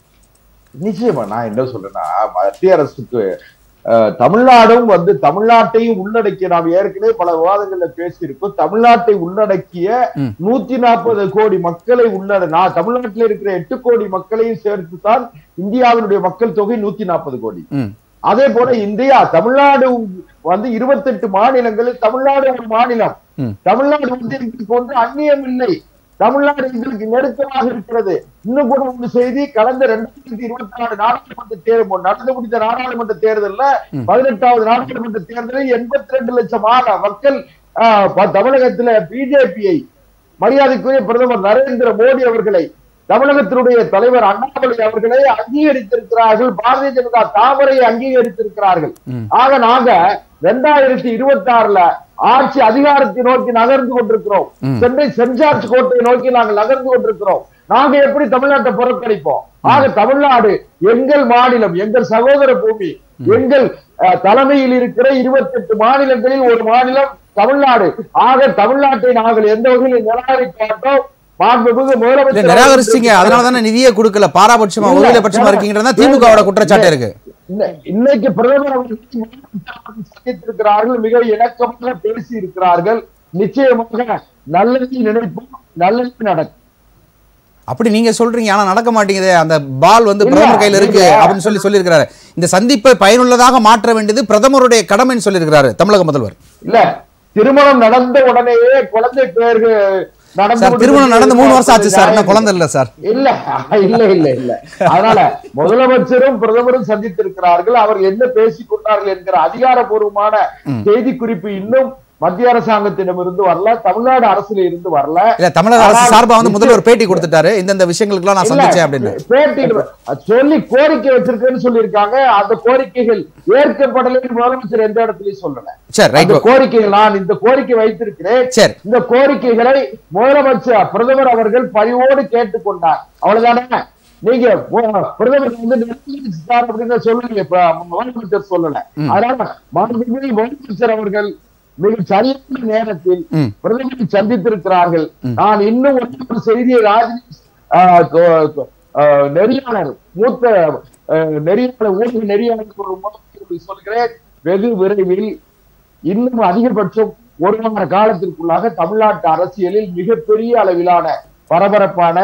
நிச்சயமா நான் என்ன சொல்றேன்னா மத்திய அரசுக்கு அஹ், தமிழ்நாடும் வந்து தமிழ்நாட்டையும் உள்ளடக்கிய நாம் ஏற்கனவே பல விவாதங்கள்ல பேசியிருக்கோம் தமிழ்நாட்டை உள்ளடக்கிய ம். நூத்தி நாற்பது கோடி மக்களை உள்ளட நான் தமிழ்நாட்டில் இருக்கிற எட்டு கோடி மக்களையும் சேர்த்து தான் இந்தியாவினுடைய மக்கள் தொகை நூத்தி நாற்பது கோடி ம் அதே போல இந்தியா தமிழ்நாடு வந்து இருபத்தெட்டு மாநிலங்களில் தமிழ்நாடு ஒரு மாநிலம் ம். தமிழ்நாடு வந்து எங்களுக்கு ஒன்று அந்நியம் இல்லை தமிழ்நாடு எங்களுக்கு நெருக்கமாக இருக்கிறது இன்னும் கூட ஒரு செய்தி கடந்த ரெண்டாயிரத்தி இருபத்தி நாலு நாடாளுமன்ற தேர்தல் நடந்து முடிந்த நாடாளுமன்ற தேர்தல்ல பதினெட்டாவது நாடாளுமன்ற தேர்தலில் எண்பத்தி ரெண்டு லட்சம் ஆன மக்கள் ஆஹ், ப- தமிழகத்துல பிஜேபியை மரியாதைக்குரிய பிரதமர் நரேந்திர மோடி அவர்களை தமிழகத்தினுடைய தலைவர் அண்ணாமலை அவர்களை அங்கீகரித்திருக்கிறார்கள் பாரதிய ஜனதா தாமரையை அங்கீகரித்திருக்கிறார்கள் ம். ஆக நாங்க ரெண்டாயிரத்தி இருபத்தி ஆறுல ஆட்சி அதிகாரத்தை நோக்கி நகர்ந்து கொண்டிருக்கிறோம் ம். சென்னை சென்ட் ஜார்ஜ் கோட்டையை நோக்கி நாங்கள் நகர்ந்து கொண்டிருக்கிறோம் நாங்க எப்படி தமிழ்நாட்டை புறக்கணிப்போம் ஆக தமிழ்நாடு எங்கள் மாநிலம் எங்கள் சகோதர பூமி எங்கள் அஹ், தலைமையில் இருக்கிற இருபத்தி எட்டு மாநிலங்களில் ஒரு மாநிலம் தமிழ்நாடு ஆக தமிழ்நாட்டை நாங்கள் எந்த வகையில் நிராகரிக்க மாட்டோம் மாண்புமிகு இல்ல முதலமைச்சர் நிராகரிச்சிங்க அதனால தானே நிதியை கொடுக்கல பாராபட்சமா இல்ல, ஒருவித பட்சமா இருக்கீங்கன்றதா திமுகவோட குற்றச்சாட்டு இருக்கு இன்ன- இன்னைக்கு பிரதமர் அவர்கள் சந்தித்திருக்கிறார்கள் மிக இணக்கமாக பேசி இருக்கிறார்கள் நிச்சயமாக நல்லதை நினைப்போம் நல்லது நடக்கும் அப்படி நீங்க சொல்றீங்க ஆனா நடக்க மாட்டேங்குதே அந்த பால் வந்து இல்ல, பிரதமர் கையில இருக்கு இல்ல. அப்படின்னு சொல்லி சொல்லியிருக்கிறாரு இந்த சந்திப்பை பயனுள்ளதாக மாற்ற வேண்டியது பிரதமருடைய கடமைன்னு சொல்லியிருக்கிறாரு தமிழக முதல்வர் இல்ல திருமணம் நடந்த உடனேயே குழந்தை பேரு நடந்து சார் திருமணம் நடந்து மூணு வருஷம் ஆச்சு சார் இன்னும் குழந்தை இல்ல சார் இல்ல இல்ல இல்ல இல்ல அதனால முதலமைச்சரும் பிரதமரும் சந்தித்திருக்கிறார்கள் அவர் என்ன பேசிக் கொண்டார்கள் என்கிற அதிகாரப்பூர்வமான செய்தி குறிப்பு இன்னும் மத்திய அரசாங்கத்திடமிருந்து வரல தமிழ்நாடு அரசுல இருந்து வரல இல்ல தமிழக அரசு ஆனால் சார்பா வந்து முதல்வர் பேட்டி கொடுத்துட்டாரு இந்தந்த விஷயங்களுக்குலாம் நான் இல்ல, சந்திச்சேன் அப்படின்னு பேட்டி சொல்லி கோரிக்கை வச்சிருக்கேன்னு சொல்லியிருக்காங்க அந்த கோரிக்கைகள் ஏற்கப்படலை முதலமைச்சர் எந்த இடத்துலயும் சொல்லல சரி ரைட் அந்த கோரிக்கைகள் நான் இந்த கோரிக்கை வைத்திருக்கிறேன் சரி இந்த கோரிக்கைகளை முதலமைச்சர் பிரதமர் அவர்கள் பரிவோடு கேட்டுக்கொண்டார் அவ்வளவுதானே நீங்க மு- பிரதமர் வந்து நிறைவேற்றிட்டார் அப்படின்னு சொல்லல இப்ப முதலமைச்சர் சொல்லல அதனால மாண்புமிகு முதலமைச்சர் அவர்கள் மிக சரியான நேரத்தில் ம். பிரதமரை சந்தித்திருக்கிறார்கள் நான் இன்னும் ஒரு செய்தியை ராஜ் ஆஹ் கோ- கோ- ஆஹ் நெறியாளர் மூத்த ஆஹ் நெறியாளர் ஊடக நெறியாளர் மூலமாக சொல்கிறேன் வெகு விரைவில் இன்னும் அதிகபட்சம் ஒரு வார காலத்திற்குள்ளாக தமிழ்நாட்டு அரசியலில் மிகப்பெரிய அளவிலான பரபரப்பான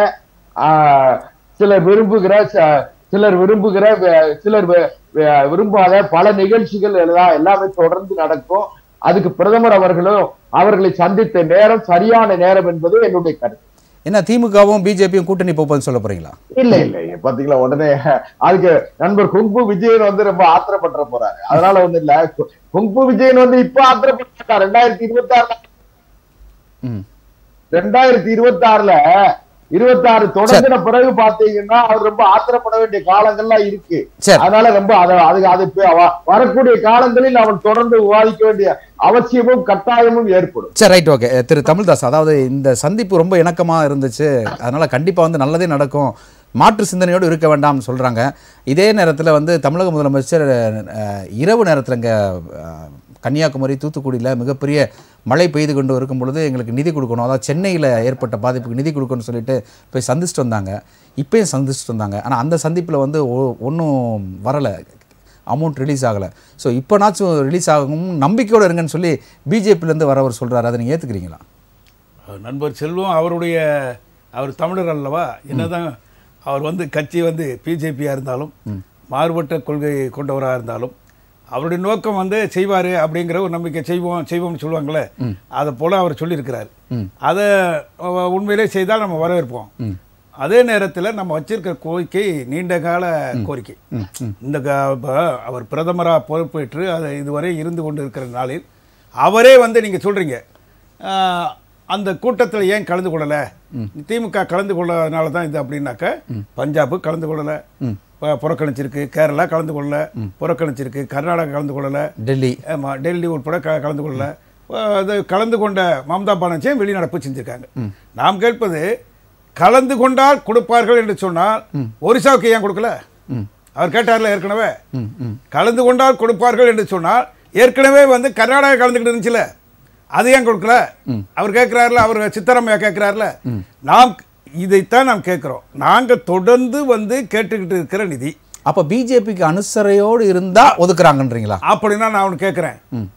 ஆஹ், சிலர் விரும்புகிற ச- சிலர் விரும்புகிற வே- சிலர் வி- வி- விரும்பாத பல நிகழ்ச்சிகள் எல்லாம் எல்லாமே தொடர்ந்து நடக்கும் அதுக்கு பிரதமர் அவர்களும் அவர்களை சந்தித்த நேரம் சரியான நேரம் என்பது என்னுடைய கருத்து என்ன திமுகவும் பிஜேபியும் கூட்டணி போப்பதுன்னு சொல்ல போறீங்களா இல்ல இல்ல பாத்தீங்களா உடனே அதுக்கு நண்பர் குங்கு விஜயன் வந்து ரொம்ப ஆத்திரப்பட்டு போறாரு அதனால வந்து இல்ல குங்கு விஜயன் வந்து இப்ப ஆத்திரப்பட்டார் ரெண்டாயிரத்தி இருபத்தி ஆறுல ம் ரெண்டாயிரத்தி இருபத்தி ஆறுல இருபத்தி ஆறு தொடங்கின பிறகு பாத்தீங்கன்னா அவர் ரொம்ப ஆத்திரப்பட வேண்டிய காலங்கள்லாம் இருக்கு சரி. அதனால ரொம்ப அத அது அது பே- வ- வரக்கூடிய காலங்களில் அவன் தொடர்ந்து விவாதிக்க வேண்டிய அவசியமும் கட்டாயமும் ஏற்படும் சரி ரைட் ஓகே திரு தமிழ்தாஸ் அதாவது இந்த சந்திப்பு ரொம்ப இணக்கமாக இருந்துச்சு அதனால கண்டிப்பாக வந்து நல்லதே நடக்கும் மாற்று சிந்தனையோடு இருக்க வேண்டாம்னு சொல்கிறாங்க இதே நேரத்தில் வந்து தமிழக முதலமைச்சர் அஹ், இரவு நேரத்தில் இங்கே கன்னியாகுமரி தூத்துக்குடியில் மிகப்பெரிய மழை பெய்து கொண்டு இருக்கும் பொழுது எங்களுக்கு நிதி கொடுக்கணும் அதாவது சென்னையில் ஏற்பட்ட பாதிப்புக்கு நிதி கொடுக்கணும்னு சொல்லிட்டு போய் சந்திச்சுட்டு வந்தாங்க இப்பயும் சந்திச்சுட்டு வந்தாங்க ஆனால் அந்த சந்திப்பில் வந்து ஒன்றும் வரலை அமௌண்ட் ரிலீஸ் ஆகலை ஸோ இப்போனாச்சும் ரிலீஸ் ஆகும் நம்பிக்கையோடு இருங்கன்னு சொல்லி பிஜேபியிலேருந்து வரவர் சொல்கிறாரு அதை நீங்கள் ஏற்றுக்கிறீங்களா அவர் நண்பர் செல்வம் அவருடைய அவர் தமிழர் அல்லவா என்னதான் அவர் வந்து கட்சி வந்து பிஜேபியாக இருந்தாலும் மாறுபட்ட கொள்கை கொண்டவராக இருந்தாலும் அவருடைய நோக்கம் வந்து செய்வார் அப்படிங்கிற ஒரு நம்பிக்கை செய்வோம் செய்வோம்னு சொல்லுவாங்களே அதை போல அவர் சொல்லியிருக்கிறார் அதை அஹ், உண்மையிலே செய்தால் நம்ம வரவேற்போம் அதே நேரத்தில் நம்ம வச்சிருக்கிற கோரிக்கை நீண்ட கால கோரிக்கை இந்த க- இப்ப அவர் பிரதமராக பொறுப்பேற்று அதை இதுவரை இருந்து கொண்டு இருக்கிற நாளில் அவரே வந்து நீங்கள் சொல்கிறீங்க அந்த கூட்டத்தில் ஏன் கலந்து கொள்ளலை திமுக கலந்து கொள்ளாதனால தான் இது அப்படின்னாக்க பஞ்சாப் கலந்து கொள்ளலை ப- புறக்கணிச்சிருக்கு கேரளா கலந்து கொள்ளல புறக்கணிச்சிருக்கு கர்நாடகா கலந்து கொள்ளல டெல்லி ஆமா டெல்லி உட்பட க- கலந்து கொள்ளல அஹ் அது கலந்து கொண்ட மம்தா பானர்ஜியும் வெளிநடப்பு செஞ்சிருக்காங்க நாம் கேட்பது கலந்து கொண்டால் கொடுப்பார்கள் என்று சொன்னால் ஒரிசாவுக்கு ஏன் கொடுக்கல அவர் கேட்டார்ல ஏற்கனவே கலந்து கொண்டால் கொடுப்பார்கள் என்று சொன்னால் ஏற்கனவே வந்து கர்நாடகா கலந்துக்கிட்டு இருந்துச்சுல அது ஏன் கொடுக்கல அவர் கேட்கிறாருல அவர் சித்தரமையா கேட்கிறாருல நாம் இதைத்தான் நாம் கேட்கிறோம் நாங்க தொடர்ந்து வந்து கேட்டுக்கிட்டு இருக்கிற நிதி அப்ப பிஜேபிக்கு அனுசரையோடு இருந்தா ஒதுக்குறாங்கன்றீங்களா அப்படின்னா நான் அவனு கேட்கிறேன்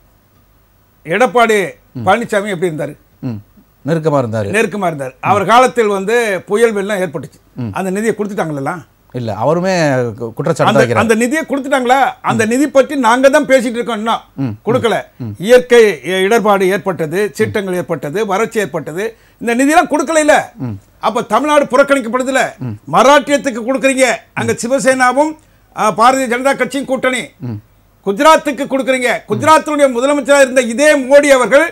எடப்பாடி பழனிசாமி எப்படி இருந்தாரு ம் நெருக்கமா இருந்தாரு நெருக்கமா இருந்தார் அவர் காலத்தில் வந்து புயல் வெள்ளம் ஏற்பட்டுச்சு அந்த நிதியை கொடுத்துட்டாங்களா இல்ல அவருமே கு- குற்றச்சாட்டு அந்த வைக்கிறார் அந்த நிதியை கொடுத்துட்டாங்களா அந்த நிதி பற்றி நாங்க தான் பேசிட்டு இருக்கோம் இன்னும் கொடுக்கல இயற்கை இ- இடர்பாடு ஏற்பட்டது சீட்டங்கள் ஏற்பட்டது வறட்சி ஏற்பட்டது இந்த நிதியெல்லாம் கொடுக்கல இல்ல அப்ப தமிழ்நாடு புறக்கணிக்கப்படுதுல மராட்டியத்துக்கு கொடுக்குறீங்க அங்க சிவசேனாவும் ஆ, பாரதிய ஜனதா கட்சியும் கூட்டணி குஜராத்துக்கு கொடுக்குறீங்க குஜராத்தினுடைய முதலமைச்சராக இருந்த இதே மோடி அவர்கள்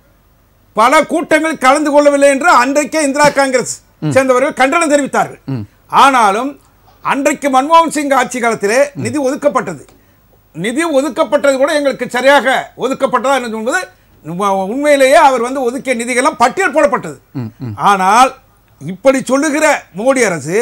பல கூட்டங்களில் கலந்து கொள்ளவில்லை என்று அன்றைக்கே இந்திரா காங்கிரஸ் சேர்ந்தவர்கள் கண்டனம் தெரிவித்தார்கள் ஆனாலும் அன்றைக்கு மன்மோகன் சிங் ஆட்சி காலத்திலே நிதி ஒதுக்கப்பட்டது நிதி ஒதுக்கப்பட்டது கூட எங்களுக்கு சரியாக ஒதுக்கப்பட்டதா என்பது உண்ம- உண்மையிலேயே அவர் வந்து ஒதுக்கிய நிதிகள்லாம் பட்டியல் போடப்பட்டது ஆனால் இப்படி சொல்லுகிற மோடி அரசு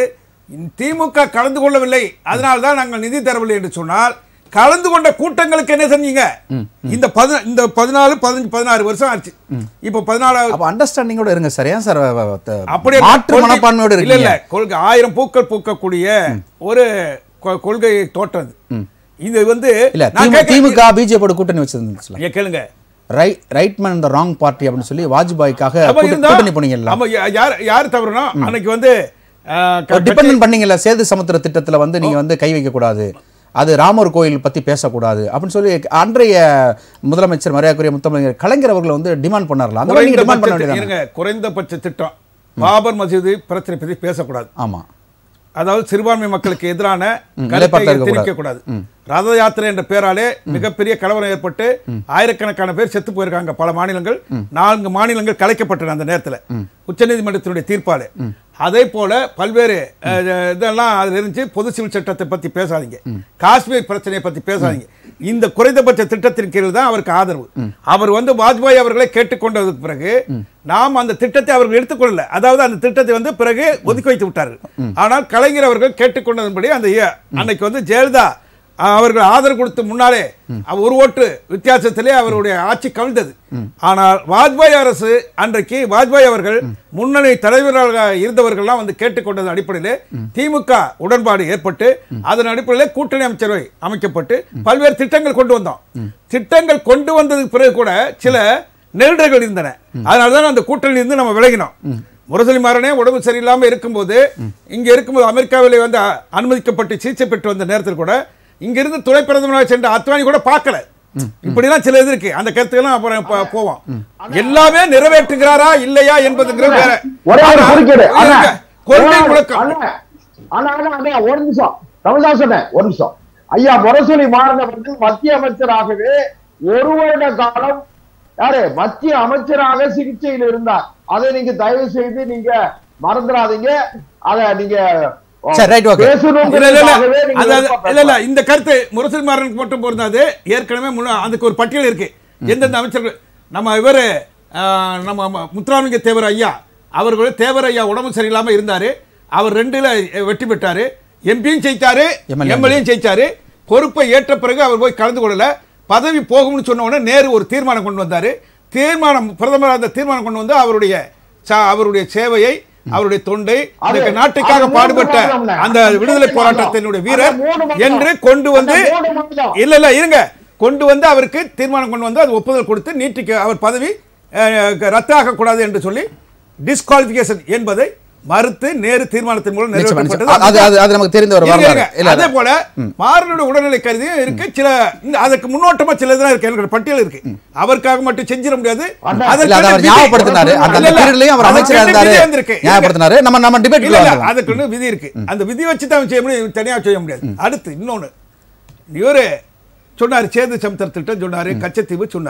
திமுக கலந்து கொள்ளவில்லை அதனால்தான் நாங்கள் நிதி தரவில்லை என்று சொன்னால் கலந்து கொண்ட கூட்டங்களுக்கு என்ன செஞ்சீங்க இந்த பதின இந்த பதினாலு பதினஞ்சு பதினாறு வருஷம் ஆச்சு இப்போ பதினாலாவது அப்ப அண்டர்ஸ்டாண்டிங்கோட இருங்க சார் ஏன் சார் அப்படியே மாற்று கொள்கை- மனப்பான்மையோட இல்ல இல்ல இருக்கீங்க கொள்கை ஆயிரம் பூக்கள் பூக்கக்கூடிய ஒரு கொ- கொள்கை தோற்றது இது வந்து இல்ல நான் திமு- கேட்கிறேன், திமுக பிஜேபியோட கூட்டணி வச்சிருந்துச்சுல இங்க கேளுங்க right right man the wrong party அப்படின்னு சொல்லி வாஜ்பாய்க்காக அப்ப கூட்ட- இருந்தா- கூட்டணி போனீங்கல்ல ஆமா, யா- யார் யார் தவறுனா அன்னைக்கு வந்து அஹ், க- டிபெண்ட் பண்ணீங்கல்ல சேது சமுத்திர திட்டத்துல வந்து நீங்க வந்து கை வைக்க கூடாது அது ராமர் கோயில் பத்தி பேசக்கூடாது அப்படின்னு சொல்லி அன்றைய முதலமைச்சர் மரியாதைக்குரிய முத்தமிழர் கலைஞர் அவர்கள் வந்து டிமாண்ட் பண்ணார்ல அந்த மாதிரி நீங்க டிமாண்ட் பண்ண குறைந்தபட்ச வேண்டியது இருங்க குறைந்தபட்ச திட்டம் பாபர் மசூதி பிரச்சனை பத்தி பேசக்கூடாது ஆமா அதாவது சிறுபான்மை மக்களுக்கு எதிரான கருத்தை நிலைப்பாட்டை இருக்கக்கூடாது. திணிக்க கூடாது ரத யாத்திரை என்ற பெயராலே மிகப்பெரிய கலவரம் ஏற்பட்டு ஆயிரக்கணக்கான பேர் செத்து போயிருக்காங்க பல மாநிலங்கள் நான்கு மாநிலங்கள் கலைக்கப்பட்டன அந்த நேரத்துல உச்சநீதிமன்றத்தினுடைய தீர்ப்பாலே அதே போல பல்வேறு அஹ், இதெல்லாம் அதுல இருந்துச்சு பொது சிவில் சட்டத்தை பத்தி பேசாதீங்க காஷ்மீர் பிரச்சனையை பத்தி பேசாதீங்க இந்த குறைந்தபட்ச திட்டத்தின் கீழ் தான் அவருக்கு ஆதரவு அவர் வந்து வாஜ்பாய் அவர்களை கேட்டுக்கொண்டதுக்கு பிறகு நாம் அந்த திட்டத்தை அவர்கள் எடுத்துக்கொள்ளல அதாவது அந்த திட்டத்தை வந்து பிறகு ஒதுக்கி வைத்து விட்டார்கள் ஆனால் கலைஞர் அவர்கள் கேட்டுக்கொண்டதன்படி அந்த இய- அன்னைக்கு வந்து ஜெயலலிதா அஹ், அவர்கள் ஆதரவு கொடுத்து முன்னாலே அவ- ஒரு ஓட்டு வித்தியாசத்திலே அவருடைய ஆட்சி கவிழ்ந்தது ஆனால் வாஜ்பாய் அரசு அன்றைக்கு வாஜ்பாய் அவர்கள் முன்னணி தலைவர்களாக இருந்தவர்கள்லாம் வந்து கேட்டுக்கொண்டதன் அடிப்படையிலே திமுக உடன்பாடு ஏற்பட்டு அதன் அடிப்படையிலே கூட்டணி அமைச்சரவை அமைக்கப்பட்டு பல்வேறு திட்டங்கள் கொண்டு வந்தோம் திட்டங்கள் கொண்டு வந்ததுக்கு பிறகு கூட சில நெருடல்கள் இருந்தன அதனாலதான் அந்த கூட்டணியிலிருந்து இருந்து நம்ம விலகினோம் முரசொலி மாறனே உடம்பு சரியில்லாம இருக்கும்போது இங்க இருக்கும்போது அமெரிக்காவிலே வந்து அ- அனுமதிக்கப்பட்டு சிகிச்சை பெற்று வந்த நேரத்தில் கூட இங்க இருந்து துணை பிரதமராக சென்ற அத்வானி கூட பார்க்கல இப்படிலாம் சில இது இருக்கு அந்த கருத்துக்கெல்லாம் அப்புறம் ப- போவோம் எல்லாமே நிறைவேற்றுகிறாரா இல்லையா என்பதுங்கிறது வேற ஒரே ஒரு ஆனா, குறுக்கீடு இருங்க. அண்ணா, கொள்கை அண்ணா, முழக்கம் அண்ணா, அண்ணா, அண்ணா, அண்ணா, ஒரு நிமிஷம் தமிழ்தாசன் ஒரு நிமிஷம் ஐயா முரசொலி மாறனவர்கள் மத்திய அமைச்சராகவே ஒரு வருட காலம் யாரு மத்திய அமைச்சராக சிகிச்சையில் இருந்தார் அதை நீங்க தயவு செய்து நீங்க மறந்துடாதீங்க அத நீங்க சரி, right, okay. இல்ல, இல்ல, இல்ல. பேசணுங்கிறதுக்காகவே நீங்க அது- அது- விருப்பப்படலாம். இல்ல, இல்ல, இந்த கருத்து முரசொலி மாறனுக்கு மட்டும் பொருந்தாது ஏற்கனவே முன்ன- அதுக்கு ஒரு பட்டியல் இருக்கு எந்தெந்த அமைச்சர்கள் நம்ம இவரு ஆஹ், நம்ம ம- முத்துராமலிங்க தேவர் ஐயா அவர்கள் தேவர் ஐயா உடம்பு சரியில்லாம இருந்தாரு அவர் ரெண்டுல வெற்றி பெற்றாரு எம்பியும் ஜெயிச்சாரு MLA. எம்எல்ஏயும் ஜெயிச்சாரு பொறுப்பை ஏற்ற பிறகு அவர் போய் கலந்து கொள்ளல பதவி போகும்னு சொன்ன உடனே நேரு ஒரு தீர்மானம் கொண்டு வந்தாரு தீர்மானம் பிரதமர் அந்த தீர்மானம் கொண்டு வந்து அவருடைய ச- அவருடைய சேவையை அவருடைய தொண்டை அது- இந்த நாட்டுக்காக அது மூணு பாடுபட்ட மாதம்ல. அந்த விடுதலை மூணு போராட்டத்தினுடைய மாதம். வீரர் அது மூணு மாதம். என்று கொண்டு வந்து அந்த மூணு மாதம். இல்ல இல்ல இருங்க கொண்டு வந்து அவருக்கு தீர்மானம் கொண்டு வந்து அது ஒப்புதல் கொடுத்து நீட்டிக்க அவர் பதவி அஹ், ரத்தாக கூடாது என்று சொல்லி டிஸ்குவாலிபிகேஷன் என்பதை மறுத்து நேரு தீர்மானத்தின் மூலம் நிச்சயமா, நிறைவேற்றப்பட்டது நிச்சயமா. அது அது அது நமக்கு தெரிந்த ஒரு இருங்க, வரலாறு இருங்க. இல்ல அதே போல மாறனுடைய உடல்நிலை கருதியும் இருக்கு சில இந்த அதுக்கு முன்னோட்டமா சில இதெல்லாம் இருக்கு எனக்கு பட்டியல் இருக்கு அவருக்காக மட்டும் செஞ்சிட முடியாது அண்ணா, அதற்கு இல்ல அதை அவர் விதி- ஞாபகப்படுத்தினாரு அந்த இல்ல, இல்ல. பீரியட்லயும் அவர் அதுக்கு அமைச்சரா விதி இருந்தாரு வந்திருக்கு. ஞாபகப்படுத்தினாரு நம்ம நம்ம இல்ல, டிபேட்ல இல்ல, அதுக்குன்னு விதி இருக்கு அந்த விதி வச்சு தான் செய்ய முடியும் தனியா செய்ய முடியாது அடுத்து இன்னொன்னு இவரு சொன்னாரு சேது சமுத்திர திட்டம் சொன்னாரு கச்சத்தீவு சொன்னார்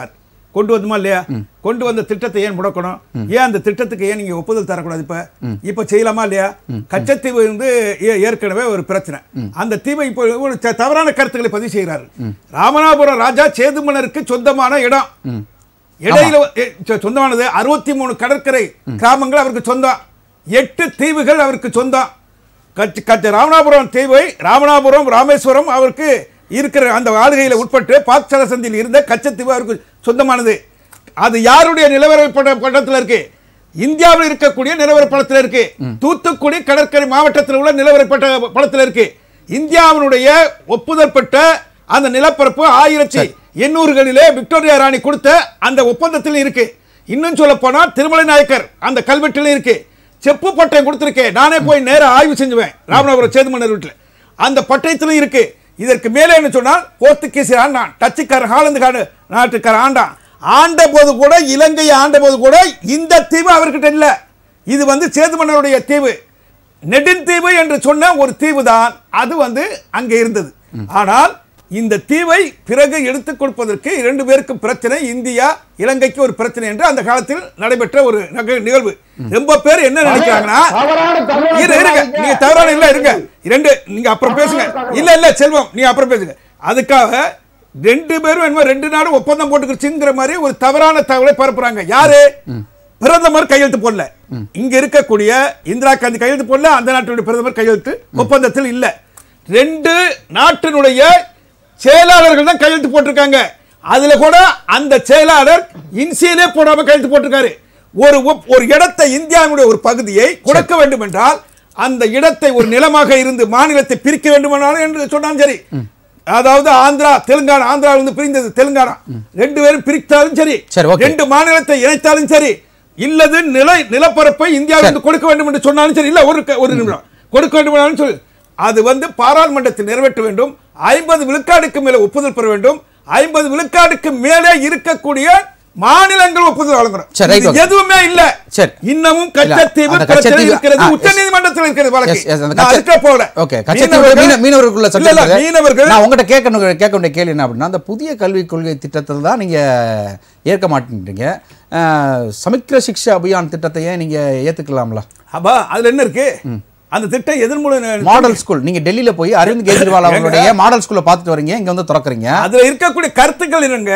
கொண்டு வந்தோமா இல்லையா கொண்டு வந்த திட்டத்தை ஏன் முடக்கணும் ஏன் அந்த திட்டத்துக்கு ஏன் நீங்க ஒப்புதல் தரக்கூடாது இப்ப இப்ப செய்யலாமா இல்லையா கச்சத்தீவு வந்து ஏ- ஏற்கனவே ஒரு பிரச்சனை அந்த தீவை இப்போ ஒரு த- தவறான கருத்துக்களை பதிவு செய்கிறார்கள் ராமநாதபுரம் ராஜா சேதுமணருக்கு சொந்தமான இடம் இடையில எ, சொ- சொந்தமானது அறுபத்தி மூணு கடற்கரை கிராமங்கள் அவருக்கு சொந்தம் எட்டு தீவுகள் அவருக்கு சொந்தம் கட்சி கட்சி ராமநாதபுரம் தீவை ராமநாதபுரம் ராமேஸ்வரம் அவருக்கு இருக்கிற அந்த ஆளுகையில் உட்பட்டு பாக் சந்தியில் இருந்த கச்சத்தீவு அவருக்கு சொந்தமானது அது யாருடைய நிலவர பட படத்தில் இருக்கு இந்தியாவில் இருக்கக்கூடிய நிலவர படத்தில் இருக்கு தூத்துக்குடி கடற்கரை மாவட்டத்தில் உள்ள நிலவர பட படத்தில் இருக்கு இந்தியாவினுடைய ஒப்புதல் பெற்ற அந்த நிலப்பரப்பு ஆயிரத்தி எண்ணூறுகளிலே விக்டோரியா ராணி கொடுத்த அந்த ஒப்பந்தத்தில் இருக்கு இன்னும் சொல்ல போனா திருமலை நாயக்கர் அந்த கல்வெட்டில் இருக்கு செப்பு பட்டயம் கொடுத்திருக்கேன் நானே போய் நேரா ஆய்வு செஞ்சுவேன் ராமநாதபுரம் சேதுமன்னர் வீட்டில் அந்த பட்டயத்திலும் இருக்கு இதற்கு மேலே என்ன சொன்னால் போர்த்துகீஸ் ஆண்டான் டச்சுக்காரன் ஹாலந்துக்கார நாட்டுக்காரன் ஆண்டான் ஆண்ட போது கூட இலங்கையை ஆண்ட போது கூட இந்த தீவு அவர்கிட்ட இல்ல இது வந்து சேதுமன்னருடைய தீவு நெடுந்தீவு என்று சொன்ன ஒரு தீவு தான் அது வந்து அங்கே இருந்தது ஆனால் இந்த தீவை பிறகு எடுத்துக் கொடுப்பதற்கு இரண்டு பேருக்கும் பிரச்சனை இந்தியா இலங்கைக்கு ஒரு பிரச்சனை என்று அந்த காலத்தில் நடைபெற்ற ஒரு நக- நிகழ்வு ரொம்ப பேர் என்ன நினைக்கிறாங்கன்னா தவறான தகவலை இரு, இருங்க சொல்லாதீங்க. நீங்க தவறான இல்ல இருங்க இரண்டு நீங்க அப்புறம் பேசுங்க இல்ல இல்ல செல்வம் நீங்க அப்புறம் பேசுங்க அதுக்காக ரெண்டு பேரும் என்னமோ ரெண்டு நாடும் ஒப்பந்தம் போட்டுக்கிச்சுங்கிற மாதிரி ஒரு தவறான தகவலை பரப்புறாங்க யாரு பிரதமர் கையெழுத்து போடல இங்க இருக்கக்கூடிய இந்திரா காந்தி கையெழுத்து போடல அந்த நாட்டுடைய பிரதமர் கையெழுத்து ஒப்பந்தத்தில் இல்ல ரெண்டு நாட்டினுடைய செயலாளர்கள் தான் கையெழுத்து போட்டிருக்காங்க அதுல கூட அந்த செயலாளர் இன்சியலே போடாம கையெழுத்து போட்டிருக்காரு ஒரு ஒப்- ஒரு இடத்தை இந்தியாவுடைய ஒரு பகுதியை கொடுக்க வேண்டும் என்றால் அந்த இடத்தை ஒரு நிலமாக இருந்து மாநிலத்தை பிரிக்க வேண்டும் என்று சொன்னாலும் சரி அதாவது ஆந்திரா தெலுங்கானா ஆந்திரா வந்து பிரிந்தது தெலுங்கானா ரெண்டு பேரும் பிரித்தாலும் சரி சரி, okay. ரெண்டு மாநிலத்தை இணைத்தாலும் சரி இல்லது நில நிலப்பரப்பை இந்தியாவிலிருந்து கொடுக்க வேண்டும் என்று சொன்னாலும் சரி இல்ல ஒரு க- ஒரு நிமிடம் கொடுக்க வேண்டும் என்றாலும் சொல்லி அது வந்து பாராளுமன்றத்தில் நிறைவேற்ற வேண்டும் ஐம்பது விழுக்காடுக்கு மேலே ஒப்புதல் பெற வேண்டும் ஐம்பது விழுக்காடுக்கு மேலே இருக்கக்கூடிய மாநிலங்கள் ஒப்புதல் வழங்கணும் சரி, right, இது okay. எதுவுமே இல்ல சரி. இன்னமும் இல்ல, கச்சத்தீவு அந்த பிரச்சனை கச்சத்தீவு- இருக்கிறது ஆ, உச்ச நீதிமன்றத்தில் இருக்கிறது வழக்கு Yes, yes, அந்த நான் கச்ச- அதுக்கே போகல Okay, கச்சத்தீவு மீனவர்கள்- மீன- மீனவர்களுக்குள்ள இல்ல, இல்ல, சட்டம் மீனவர்கள் நான் உங்ககிட்ட கேட்கணும் கேட்க வேண்டிய கேள்வி என்ன அப்படின்னா அந்த புதிய கல்விக் கொள்கை திட்டத்தில் தான் நீங்க ஏற்க மாட்டேன்றீங்க அஹ், சமக்கிர சிக்ஷா அபியான் திட்டத்தை ஏன் நீங்க ஏத்துக்கலாம்ல அப்பா அதுல என்ன இருக்கு அந்த திட்டம் எதன் மூலம் மாடல் ஸ்கூல் நீங்க டெல்லியில போய் அரவிந்த் கெஜ்ரிவால் அவங்களுடைய மாடல் ஸ்கூல்ல பார்த்துட்டு வரீங்க இங்க வந்து திறக்கறீங்க அதுல இருக்கக்கூடிய கருத்துக்கள் என்னங்க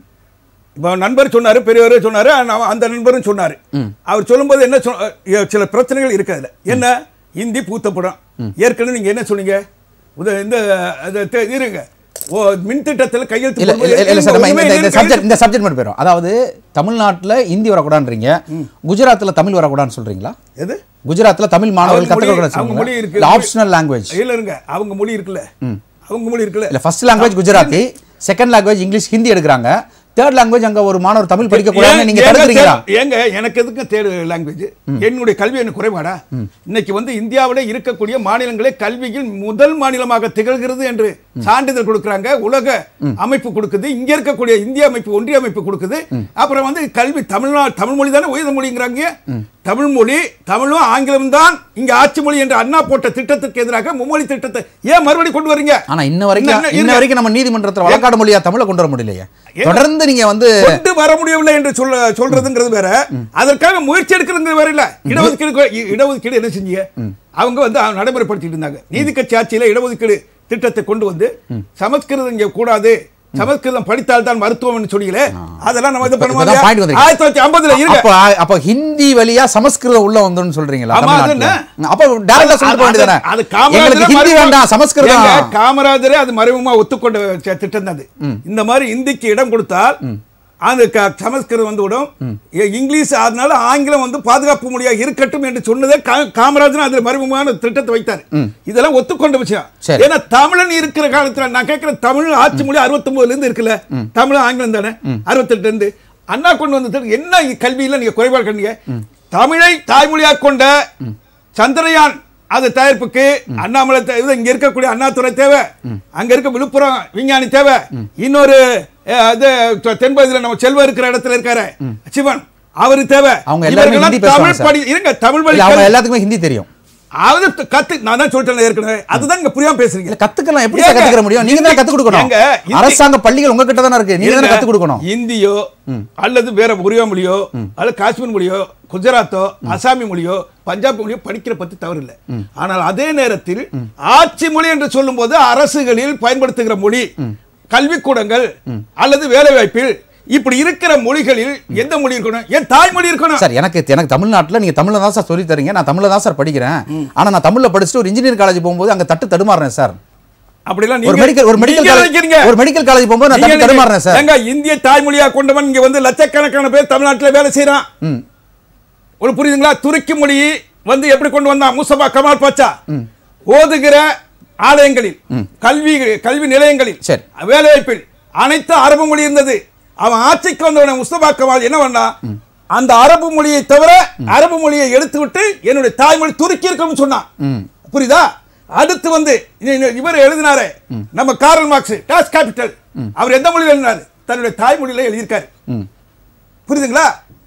இப்போ நண்பர் சொன்னாரு பெரியவர் சொன்னாரு ஆனா அந்த நண்பரும் சொன்னாரு அவர் சொல்லும்போது என்ன சொ- அஹ் சில பிரச்சனைகள் இருக்கு அதுல என்ன இந்தி பூத்த படம் ஏற்கனவே நீங்க என்ன சொன்னீங்க உத- இந்த அது தெ- இருங்க ஓ மின் திட்டத்தில் கையெழுத்து இல்ல போடும்போது இல்ல இல்ல சார் நம்ம இந்த- இந்த- இந்த கையெழுத்து- சப்ஜெக்ட் இந்த சப்ஜெக்ட் மட்டும் போயிடும் அதாவது தமிழ்நாட்டுல ஹிந்தி வரக்கூடாதுன்றீங்க குஜராத்ல தமிழ் வரக்கூடாதுன்னு சொல்றீங்களா எது குஜராத்ல தமிழ் மாணவர்கள் அவங்க மொழி- கத்துக்க அவங்க மொழி இருக்கு. கூடாது ஆப்ஷனல் லாங்குவேஜ் இல்ல இருங்க அவங்க மொழி இருக்குல்ல அவங்க மொழி இருக்குல்ல இல்ல first language Gujarati second language English Hindi எடுக்கிறாங்க தேர்ட் லாங்குவேஜ் அங்க ஒரு மாணவர் தமிழ் படிக்க கூடாதுன்னு நீங்க ஏங்க தடுக்கிறீங்களா தேர்ட்- ஏங்க எனக்கு எதுக்கு தேர்டு லாங்குவேஜ் என்னுடைய கல்வி எனக்கு குறைபாடா இன்னைக்கு வந்து இந்தியாவில் இருக்கக்கூடிய மாநிலங்களே கல்வியில் முதல் மாநிலமாக திகழ்கிறது என்று சான்றிதழ் கொடுக்கறாங்க உலக அமைப்பு கொடுக்குது இங்க இருக்கக்கூடிய இந்திய அமைப்பு ஒன்றிய அமைப்பு கொடுக்குது அப்புறம் வந்து கல்வி தமிழ்நாடு தமிழ் மொழி தானே உயர்ந்த மொழிங்கிறாங்க தமிழ் மொழி தமிழும் ஆங்கிலம் தான் இங்க ஆட்சி மொழி என்று அண்ணா போட்ட திட்டத்துக்கு எதிராக மும்மொழி திட்டத்தை ஏன் மறுபடியும் கொண்டு வரீங்க ஆனா இன்ன வரைக்கும் இன்ன- இன்ன இருங்க. வரைக்கும் நம்ம நீதிமன்றத்துல வழக்காடு மொழியா தமிழை கொண்டு வர முடியலையே தொடர்ந்து நீங்க வந்து கொண்டு வர முடியவில்லை என்று சொல்ல சொல்றதுங்கிறது வேற அதற்காக முயற்சி எடுக்கிறதுங்கிறது வேற இல்ல இடஒதுக்கீடு இ- இடஒதுக்கீடு என்ன செஞ்சீங்க அவங்க வந்து அவங்க நடைமுறைப்படுத்திட்டு இருந்தாங்க நீதி கட்சி ஆட்சியில இடஒதுக்கீடு திட்டத்தை கொண்டு வந்து சமஸ்கிருதம் இங்க கூடாது சமஸ்கிருதம் படித்தால் தான் மருத்துவம் சொன்னீங்களே அதெல்லாம் நம்ம இது இப்ப- பண்ணுவோம் இப்பதான் point இல்லையா? வந்திருக்கு. ஆயிரத்தி தொள்ளாயிரத்தி ஐம்பதுல இருங்க அப்ப அப்ப ஹிந்தி வழியா சமஸ்கிருதம் உள்ள வந்துன்னு சொல்றீங்களா ஆமா, அது தமிழ்நாட்டுல? என்ன? அப்ப டைரக்டா சொல்லிட்டு அது- வேண்டியதானே அது காமராஜரே எங்களுக்கு ஹிந்தி மறைமுகமா- வேண்டாம் சமஸ்கிருதம் ஏங்க, காமராஜரே அது மறைமுகமா ஒத்துக்கொண்ட ச- திட்டம் தான் அது இந்த மாதிரி இந்திக்கு இடம் கொடுத்தால் அது க- சமஸ்கிருதம் வந்து விடும் இ- இங்கிலீஷ் அதனால ஆங்கிலம் வந்து பாதுகாப்பு மொழியாக இருக்கட்டும் என்று சொன்னதே கா- காமராஜர் அதுல மறைமுகமான திட்டத்தை வைத்தார் இதெல்லாம் ஒத்துக்கொண்ட விஷயம் சரி. ஏன்னா தமிழன் இருக்கிற காலத்துல நான் கேட்கிறேன் தமிழ் ஆட்சி மொழி 69 இருந்து இருக்குல்ல தமிழ் ஆங்கிலம் தானே 68 இருந்து அண்ணா கொண்டு வந்த திட்டம் என்ன கல்வியில நீங்க குறைபாடு கண்டீங்க தமிழை தாய்மொழியாக கொண்ட சந்திரயான் அது தயாரிப்புக்கு அண்ணாமலை தே- இது இங்க இருக்கக்கூடிய அண்ணாதுரை தேவை அங்க இருக்க விழுப்புரம் விஞ்ஞானி தேவை இன்னொரு அஹ், அது தெ- தென்பகுதியில நம்ம செல்வம் இருக்கிற இடத்துல இருக்காரு சிவன் அவரு தேவை அவங்க எல்லாருமே இவர்களெல்லாம் ஹிந்தி பேசுவாங்க தமிழ் சார். படி இருங்க தமிழ் வழி இல்ல, அவங்க கல்வி- எல்லாத்துக்குமே ஹிந்தி தெரியும் அது கத்து நான் தான் சொல்லிட்டேன் ஏற்கனவே அதுதான் இங்க புரியாம பேசுறீங்க இல்ல கத்துக்கலாம் எப்படி சார் ஏங்க, கத்துக்கிற முடியும் நீங்க தான் இந்தி- கத்து கொடுக்கணும் ஏங்க, இந்தி- அரசாங்க பள்ளிகள் உங்க கிட்ட தானே இருக்கு நீங்க தானே இருங்க, கத்து கொடுக்கணும் இந்தியோ அல்லது வேற ஒரியா மொழியோ அல்லது காஷ்மீர் மொழியோ குஜராத்தோ அசாமி மொழியோ பஞ்சாப் மொழியோ படிக்கிற பத்தி தவறு இல்லை ஆனால் அதே நேரத்தில் ஆட்சி மொழி என்று சொல்லும்போது அரசுகளில் பயன்படுத்துகிற மொழி கல்விக்கூடங்கள் அல்லது வேலை வாய்ப்பில் இப்படி இருக்கிற மொழிகளில் எந்த மொழி இருக்கணும் என் தாய்மொழி இருக்கணும் சார் எனக்கு எனக்கு தமிழ்நாட்டுல நீங்க தமிழ்ல தான் சார் சொல்லி தரீங்க நான் தமிழ்ல தான் சார் படிக்கிறேன் ஆனா நான் தமிழ்ல படிச்சுட்டு ஒரு இன்ஜினியர் காலேஜ் போகும்போது அங்க தட்டு தடுமாறுறேன் சார் அப்படிலாம் ஒரு நீங்க- மெடிக்கல் ஒரு மெடிக்கல் நீங்க காலேஜ் நினைக்கிறீங்க. ஒரு மெடிக்கல் காலேஜ் போகும்போது நான் நீங்க தட்டு தடுமாறுறேன் சார் ஏங்க, இந்திய தாய்மொழியா கொண்டவன் இங்க வந்து லட்சக்கணக்கான பேர் தமிழ்நாட்டுல வேலை செய்யறான் ம். ஒரு புரியுதுங்களா துருக்கி மொழி வந்து எப்படி கொண்டு வந்தான் முசபா கமால் பாச்சா ஓதுகிற ஆலயங்களில் கல்வி கல்வி நிலையங்களில் சரி. வேலை வாய்ப்பில் அனைத்து அரபு மொழி இருந்தது அவன் ஆட்சிக்கு வந்தவன முஸ்தபா கமால் என்ன பண்ணா அந்த அரபு மொழியை தவிர அரபு மொழியை எடுத்து விட்டு என்னுடைய தாய்மொழி துருக்கி இருக்கும்னு சொன்னான் புரியுதா அடுத்து வந்து இ- இ- இவர் எழுதினாரு நம்ம காரல் மார்க்ஸ் டாஸ் கேபிட்டல் அவர் எந்த மொழியில் எழுதினாரு தன்னுடைய தாய்மொழியில எழுதியிருக்காரு புரியுதுங்களா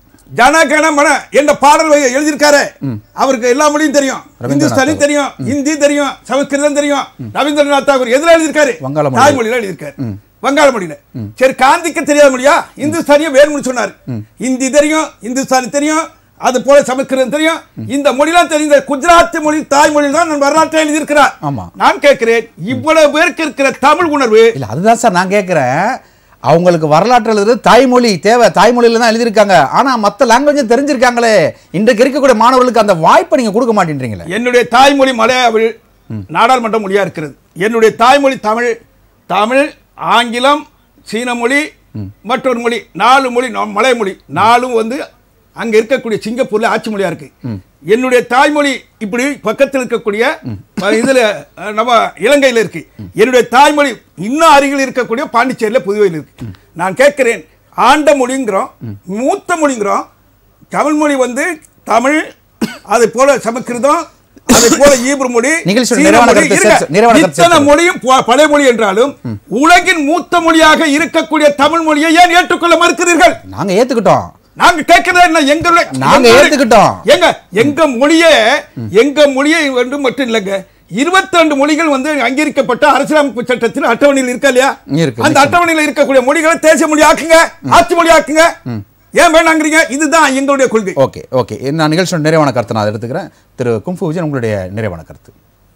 ஜனகண மன என்ற பாடல் வகை எழுதியிருக்காரு அவருக்கு எல்லா மொழியும் தெரியும் ரவீந்திரநாத் இந்துஸ்தானி தெரியும் ஹிந்தி தெரியும் சமஸ்கிருதம் தெரியும் ரவீந்திரநாத் தாகூர் எதுல எழுதியிருக்காரு வங்காள மொழி. தாய்மொழியில எழுதியிருக்காரு வங்காள மொழியில சரி காந்திக்கு தெரியாத மொழியா இந்துஸ்தானிய வேணும்னு சொன்னாரு ஹிந்தி தெரியும் இந்துஸ்தானி தெரியும் அது போல சமஸ்கிருதம் தெரியும் இந்த மொழிலாம் தெரிந்த குஜராத்தி மொழி தாய்மொழி தான் நான் வரலாற்றை எழுதியிருக்கிறார் ஆமா. நான் கேட்கிறேன் இவ்வளவு பேருக்கு இருக்கிற தமிழ் உணர்வு இல்ல அதுதான் சார் நான் கேட்கிறேன் அவங்களுக்கு வரலாற்று எழுதுறது தாய்மொழி தேவை தாய்மொழியில தான் எழுதியிருக்காங்க ஆனா மத்த லாங்குவேஜ் தெரிஞ்சிருக்காங்களே இன்றைக்கு இருக்கக்கூடிய மாணவர்களுக்கு அந்த வாய்ப்பை நீங்க கொடுக்க மாட்டேன்றீங்களே என்னுடைய தாய்மொழி மலையாள நாடாளுமன்ற மொழியா இருக்கிறது என்னுடைய தாய்மொழி தமிழ் தமிழ் ஆங்கிலம் சீன மொழி மற்றொரு மொழி நாலு மொழி நா- மலைய மொழி நாலும் வந்து அங்க இருக்கக்கூடிய சிங்கப்பூர்ல ஆட்சி மொழியா இருக்கு என்னுடைய தாய்மொழி இப்படி பக்கத்தில் இருக்கக்கூடிய அஹ், இதுல அஹ், நம்ம இலங்கையில இருக்கு என்னுடைய தாய்மொழி இன்னும் அருகில் இருக்கக்கூடிய பாண்டிச்சேரியில புதுவையில் இருக்கு நான் கேட்கிறேன் ஆண்ட மொழிங்கிறோம் மூத்த மொழிங்கிறோம் தமிழ் மொழி வந்து தமிழ் அதை போல சமஸ்கிருதம் அதை போல ஈப்ரு மொழி நிகழ்ச்சியோட சீன நிறைவான மொழி, கருத்தை இருங்க. சேர்த்து- நிறைவான கருத்தை இத்தனை சேர்த்து. மொழியும் ப- பழைய மொழி என்றாலும் உலகின் மூத்த மொழியாக இருக்கக்கூடிய தமிழ் மொழியை ஏன் ஏற்றுக்கொள்ள மறுக்கிறீர்கள் நாங்க ஏத்துக்கிட்டோம் நாங்க கேட்கிறது என்ன எங்களுடைய நாங்க எங்களுடைய- ஏத்துக்கிட்டோம். எங்க எங்க மொழியே எங்க மொழியை வந்து மட்டும் இல்லைங்க இருபத்தி ரெண்டு மொழிகள் வந்து அங்கீகரிக்கப்பட்ட அரசியலமைப்பு சட்டத்தில் அட்டவணையில் இருக்கா இல்லையா இருக்கு, அந்த நிச்சயமா. அட்டவணையில் இருக்கக்கூடிய மொழிகளை தேசிய மொழி ஆக்குங்க ஆட்சி மொழி ஆக்குங்க ஏன் வேணாங்கிறீங்க இதுதான் எங்களுடைய கொள்கை ஓகே ஓகே நான் நிகழ்ச்சியோட நிறைவான கருத்தை நான் எடுத்துக்கிறேன் திரு கும்ஃபு விஜயன் உங்களுடைய நிறைவான கருத்து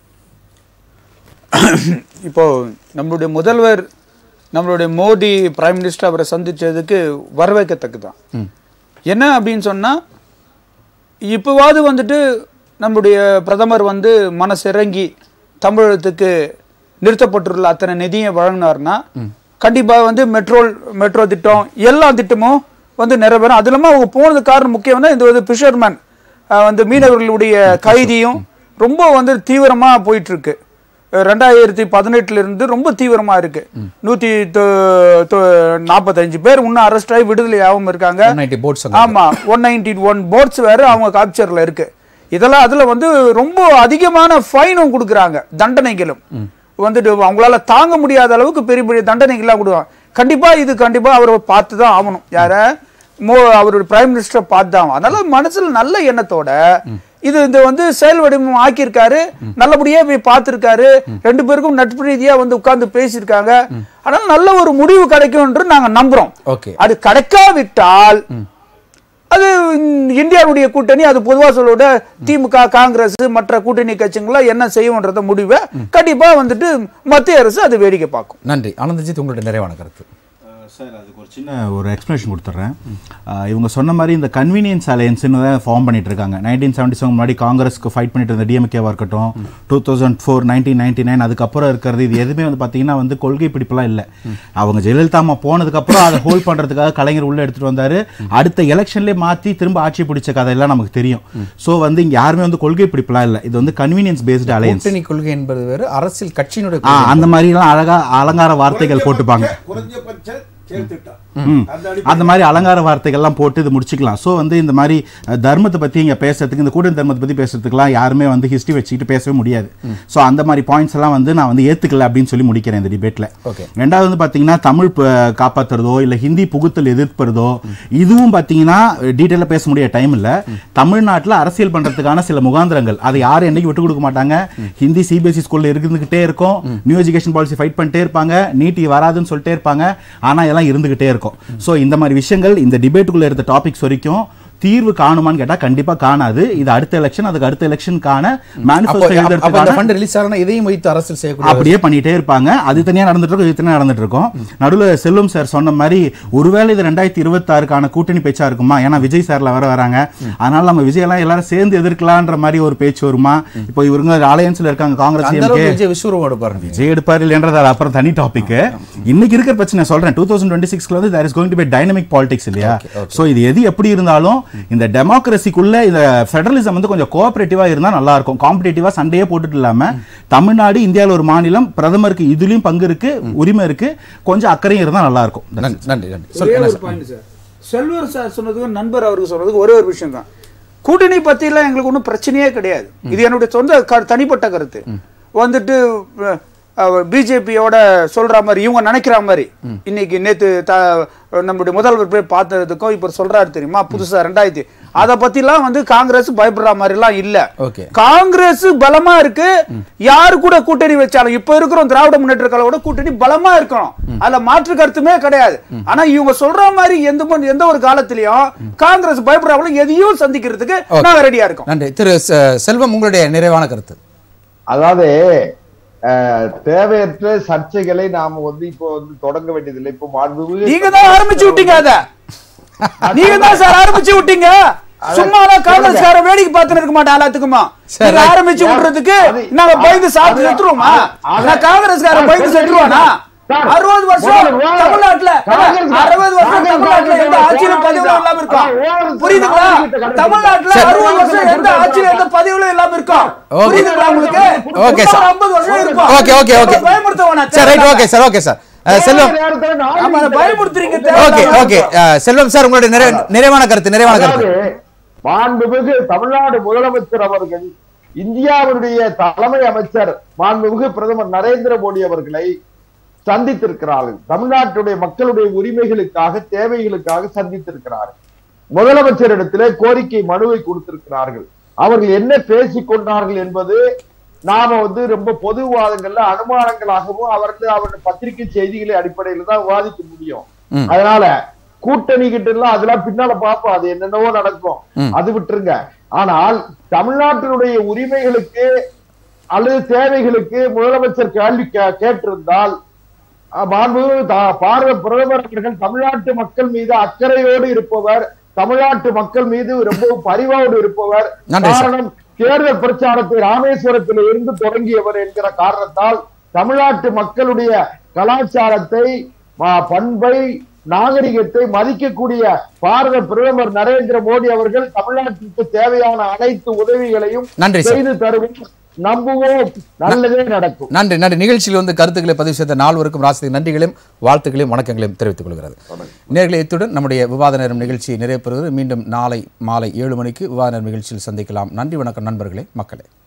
இப்போ நம்மளுடைய முதல்வர் நம்மளுடைய மோடி பிரைம் மினிஸ்டர் அவரை சந்திச்சதுக்கு வரவேற்கத்தக்கு தான் என்ன அப்படின்னு சொன்னா இப்போவாவது வந்துட்டு நம்முடைய பிரதமர் வந்து மனசிறங்கி தமிழகத்துக்கு நிறுத்தப்பட்டுள்ள அத்தனை நிதியை வழங்கினார்னா கண்டிப்பா வந்து மெட்ரோ மெட்ரோ திட்டம் எல்லா திட்டமும் வந்து நிறைவேறும் அது இல்லாமல் அவங்க போனது காரணம் முக்கியம் வந்து இந்த வந்து ஃபிஷர்மேன் வந்து மீனவர்களுடைய கைதியும் ரொம்ப வந்து தீவிரமா போயிட்டு இருக்கு ரெண்டாயிரத்தி பதினெட்டுல இருந்து ரொம்ப தீவிரமா இருக்கு நூத்தி தொ- தொ- நாற்பத்தஞ்சு பேர் இன்னும் அரெஸ்ட் ஆகி விடுதலை ஆகாம இருக்காங்க 190 boats அங்க ஆமா ஒன் நைன்டி ஒன் போட்ஸ் வேற அவங்க காப்சர்ல இருக்கு இதெல்லாம் அதுல வந்து ரொம்ப அதிகமான ஃபைனும் கொடுக்குறாங்க தண்டனைகளும் வந்துட்டு அவங்களால தாங்க முடியாத அளவுக்கு பெரிய பெரிய தண்டனைகள்லாம் கொடுவாங்க கண்டிப்பா இது கண்டிப்பா அவர் பார்த்து தான் ஆகணும் யார மோ அவருடைய பிரைம் மினிஸ்டர் பார்த்து தான் ஆகணும். அதனால மனசுல நல்ல எண்ணத்தோட இது இந்த வந்து செயல் வடிவம் ஆக்கியிருக்காரு நல்லபடியா போய் பார்த்திருக்காரு ரெண்டு பேருக்கும் நட்பு ரீதியா வந்து உட்கார்ந்து பேசியிருக்காங்க அதனால நல்ல ஒரு முடிவு கிடைக்கும் என்று நாங்க நம்புறோம் ஓகே அது கிடைக்காவிட்டால் அது இந்~ இந்தியாவுடைய கூட்டணி அது பொதுவா சொல்லோட திமுக காங்கிரஸ் மற்ற கூட்டணி கட்சிங்களாம் என்ன செய்யும்ன்றத முடிவை கண்டிப்பா வந்துட்டு மத்திய அரசு அது வேடிக்கை பார்க்கும் நன்றி ஆனந்தஜித் உங்களுடைய நிறைவான கருத்து சார் அதுக்கு ஒரு சின்ன ஒரு எக்ஸ்பிளேஷன் கொடுத்துட்றேன் அஹ் இவங்க சொன்ன மாதிரி இந்த கன்வீனியன்ஸ் அலையன்ஸ்னு தான் ஃபார்ம் பண்ணிட்டு இருக்காங்க நைன்டீன் செவன்டி செவன் முன்னாடி காங்கிரஸ்க்கு ஃபைட் பண்ணிட்டு இருந்த டிஎம்கேவாக இருக்கட்டும் two thousand four nineteen ninety nine அதுக்கப்புறம் இருக்கிறது இது எதுவுமே வந்து பார்த்தீங்கன்னா வந்து கொள்கை பிடிப்பெல்லாம் இல்லை அவங்க ஜெயலலிதா அம்மா போனதுக்கப்புறம் அதை ஹோல்ட் பண்ணுறதுக்காக கலைஞர் உள்ள எடுத்துட்டு வந்தாரு அடுத்த எலெக்ஷன்லேயே மாற்றி திரும்ப ஆட்சி பிடிச்ச கதையெல்லாம் நமக்கு தெரியும் ஸோ வந்து இங்கே யாருமே வந்து கொள்கை பிடிப்பெல்லாம் இல்லை இது வந்து கன்வீனியன்ஸ் பேஸ்டு அலையன்ஸ் கூட்டணி கொள்கை என்பது வேறு அரசியல் கட்சியினுடைய ஆ கொள்கை அந்த மாதிரிலாம் அழகா அலங்கார வார்த்தைகள் போட்டுப்பாங்க குறைஞ்சபட்ச செயல் திட்டம் ம். அந்த மாதிரி அலங்கார வார்த்தைகள்லாம் போட்டு இது முடிச்சுக்கலாம் ஸோ வந்து இந்த மாதிரி அஹ், தர்மத்தை பத்தி இங்க பேசுறதுக்கு இந்த கூட்டணி தர்மத்தை பத்தி பேசுறதுக்குலாம் யாருமே வந்து ஹிஸ்டரி வச்சுக்கிட்டு பேசவே முடியாது ஸோ அந்த மாதிரி பாயிண்ட்ஸ் எல்லாம் வந்து நான் வந்து ஏத்துக்கல அப்படின்னு சொல்லி முடிக்கிறேன் இந்த டிபேட்ல Okay. ரெண்டாவது வந்து பாத்தீங்கன்னா தமிழ் ப- காப்பாத்துறதோ இல்ல ஹிந்தி புகுத்தல் எதிர்ப்பதோ இதுவும் பாத்தீங்கன்னா டீட்டெயிலாக பேச முடிய டைம் இல்ல தமிழ்நாட்டுல அரசியல் பண்றதுக்கான சில முகாந்திரங்கள் அதை யாரும் என்னைக்கு விட்டு கொடுக்க மாட்டாங்க ஹிந்தி சிபிஎஸ்சி ஸ்கூல்ல இருந்துகிட்டே இருக்கும் நியூ எஜுகேஷன் பாலிசி ஃபைட் பண்ணிட்டே இருப்பாங்க நீட் வராதுன்னு சொல்லிட்டே இருப்பாங்க ஆனா எல்லாம் இருந்துகிட்டே இருக்கும் சோ இந்த மாதிரி விஷயங்கள் இந்த டிபேட்டுக்குள்ள இருந்த டாபிக்ஸ் வரைக்கும் தீர்வு காணுமான்னு கேட்டா கண்டிப்பா காணாது இது அடுத்த எலெக்ஷன் அதுக்கு அடுத்த எலெக்ஷனுக்கான அப்போ மேனிஃபெஸ்டோ அப்போ இந்த எழுதுறதுக்கான ஃபண்ட் ரிலீஸ் ஆகணும் இதையும் வைத்து அரசியல் செய்யக்கூடிய அப்படியே பண்ணிட்டே இருப்பாங்க அது தனியா நடந்துட்டு இருக்கும் இது தனியா நடந்துட்டு இருக்கும் நடுவுல செல்வம் சார் சொன்ன மாதிரி ஒருவேளை இது ரெண்டாயிரத்தி இருபத்தாறுக்கான கூட்டணி பேச்சா இருக்குமா ஏன்னா விஜய் சார்ல வர வராங்க அதனால நம்ம விஜய் எல்லாம் எல்லாரும் சேர்ந்து எதிர்க்கலான்ற மாதிரி ஒரு பேச்சு வருமா இப்போ இவங்க அலையன்ஸ்ல இருக்காங்க காங்கிரஸ் அந்த DMK. அளவுக்கு விஜய் விஸ்வரூபம் எடுப்பாரு விஜய் எடுப்பார் இல்லைன்றது அது அப்புறம் தனி டாபிக் இன்னைக்கு இருக்கிற பிரச்சனை சொல்றேன் டூ தௌசண்ட் டுவெண்ட்டி சிக்ஸ்ல வந்து there is going to be dynamic politics இல்லையா சோ இது எது எப்படி இருந்தாலும் இந்த டெமோக்ரஸிக்குள்ள இந்த ஃபெடரலிசம் வந்து கொஞ்சம் கோஆபரேட்டிவா இருந்தா நல்லா இருக்கும் காம்படேட்டிவா சண்டையே போட்டுட்டு இல்லாம தமிழ்நாடு இந்தியாவில் ஒரு மாநிலம் பிரதமருக்கு இதுலயும் பங்கு இருக்கு உரிமை இருக்கு கொஞ்சம் அக்கறையும் இருந்தா நல்லா இருக்கும் நன்றி நன்றி நன்றி ஒரே சொல்லுங்க ஒரு பாயிண்ட் சார் செல்வர் சார் சொன்னதுக்கும் நண்பர் அவருக்கு சொன்னதுக்கு ஒரே ஒரு விஷயம் தான் கூட்டணி பத்திலாம் எங்களுக்கு ஒன்றும் பிரச்சனையே கிடையாது இது என்னுடைய சொந்த க- தனிப்பட்ட கருத்து வந்துட்டு பிஜேபியோட சொல்ற மாதிரி இவங்க நினைக்கிற மாதிரி இன்னைக்கு நேத்து த- நம்முடைய முதல்வர் போய் பார்த்ததுக்கும் இப்ப சொல்றாரு தெரியுமா புதுசா ரெண்டாயிரத்தி அத பத்திலாம் வந்து காங்கிரஸ் பயப்படுற மாதிரி எல்லாம் இல்ல Okay. காங்கிரஸ் பலமா இருக்கு யாரு கூட கூட்டணி வச்சாலும் இப்ப இருக்கிறோம் திராவிட முன்னேற்ற கழகோட கூட்டணி பலமா இருக்கணும் அதுல மாற்று கருத்துமே கிடையாது ஆனா இவங்க சொல்ற மாதிரி எந்த ம- எந்த ஒரு காலத்திலயும் காங்கிரஸ் பயப்படுறவங்களும் எதையும் சந்திக்கிறதுக்கு Okay. நாங்க ரெடியா இருக்கோம் நன்றி திரு செ- செல்வம் உங்களுடைய நிறைவான கருத்து அதாவது அஹ், தேவையற்ற சர்ச்சைகளை நாம வந்து இப்போ வந்து தொடங்க வேண்டியதில்லை இப்போ மாண்புமிகு நீங்க தான் ஆரம்பிச்சு விட்டீங்க அத நீங்க தான் சார் ஆரம்பிச்சு விட்டீங்க சும்மா காங்கிரஸ்கார வேடிக்கை பார்த்துட்டு இருக்க மாட்டேன் எல்லாத்துக்குமா சரி, நீங்க right. ஆரம்பிச்சு விடுறதுக்கு அது- நாங்க பயந்து அது- சாப்பிட்டு அது- செத்துருவோமா அது- நான் காங்கிரஸ்கார அது- பயந்து செத்துருவானா சார், அறுபது வருஷம் முதல்ல தமிழ்நாட்டுல காங்கிரஸ் அறுபது வருஷம் காங்கிரஸ் தமிழ்நாட்டுல எந்த காங்கிரஸ் ஆட்சியிலும் பதிவுல இல்லாம இருக்கும் காங்கிரஸ் புரியுதுங்களா காங்கிரஸ் தமிழ்நாட்டுல சரி. அறுபது வருஷம் எந்த ஆட்சியிலும் எந்த பதிவுல இல்லாம இருக்கும் Okay. புரியுதுங்களா உங்களுக்கு Okay, sir. ஐம்பது வருஷம் இருக்கும் ஓகே ஓகே ஓகே பயமுறுத்த வேணாம் sir right okay sir okay sir அஹ், செல்வம் நேரத்துல நான் ஆமா அதை பயமுறுத்துறீங்க ஓகே தேவையில்லாம. ஓகே அஹ், செல்வம் சார் உங்களுடைய நிறை நிறைவான கருத்து நிறைவான அதாவது கருத்து மாண்புமிகு தமிழ்நாடு முதலமைச்சர் அவர்கள் இந்தியாவுடைய தலைமை அமைச்சர் மாண்புமிகு பிரதமர் நரேந்திர மோடி அவர்களை சந்தித்திருக்கிறார்கள் தமிழ்நாட்டுடைய மக்களுடைய உரிமைகளுக்காக தேவைகளுக்காக சந்தித்திருக்கிறார்கள் முதலமைச்சரிடத்திலே கோரிக்கை மனுவை கொடுத்திருக்கிறார்கள் அவர்கள் என்ன பேசிக் கொண்டார்கள் என்பது நாம வந்து ரொம்ப பொது விவாதங்கள்ல அனுமானங்களாகவும் அவர்கள் அவருடைய பத்திரிகை செய்திகளை அடிப்படையில தான் விவாதிக்க முடியும் ம். அதனால கூட்டணி கிட்ட எல்லாம் அதெல்லாம் பின்னால பார்ப்போம் அது என்னென்னவோ நடக்கும் ம். அது விட்டுருங்க ஆனால் தமிழ்நாட்டினுடைய உரிமைகளுக்கு அல்லது தேவைகளுக்கு முதலமைச்சர் கேள்வி கே- கேட்டிருந்தால் அஹ், மாண்புமிகு த- பாரத பிரதமர் அவர்கள் தமிழ்நாட்டு மக்கள் மீது அக்கறையோடு இருப்பவர் தமிழ்நாட்டு மக்கள் மீது ரொம்ப பரிவோடு இருப்பவர் நன்றி சார். காரணம் தேர்தல் பிரச்சாரத்தை ராமேஸ்வரத்தில் இருந்து தொடங்கியவர் என்கிற காரணத்தால் தமிழ்நாட்டு மக்களுடைய கலாச்சாரத்தை ம- பண்பை நாகரிகத்தை மதிக்கக்கூடிய பாரத பிரதமர் நரேந்திர மோடி அவர்கள் தமிழ்நாட்டிற்கு தேவையான அனைத்து உதவிகளையும் நன்றி சார். செய்து தருவோம் நம்புவோம் நல்லதே நடக்கும் நன்றி நன்றி நிகழ்ச்சியில் வந்து கருத்துக்களை பதிவு செய்த நால்வருக்கும் ராசி நன்றிகளையும் வாழ்த்துக்களையும் வணக்கங்களையும் தெரிவித்துக் கொள்கிறது நேர்களை இத்துடன் நம்முடைய விவாத நேரம் நிகழ்ச்சி நிறைவு பெறுகிறது மீண்டும் நாளை மாலை ஏழு மணிக்கு விவாத நேரம் நிகழ்ச்சியில் சந்திக்கலாம் நன்றி வணக்கம் நண்பர்களே மக்களே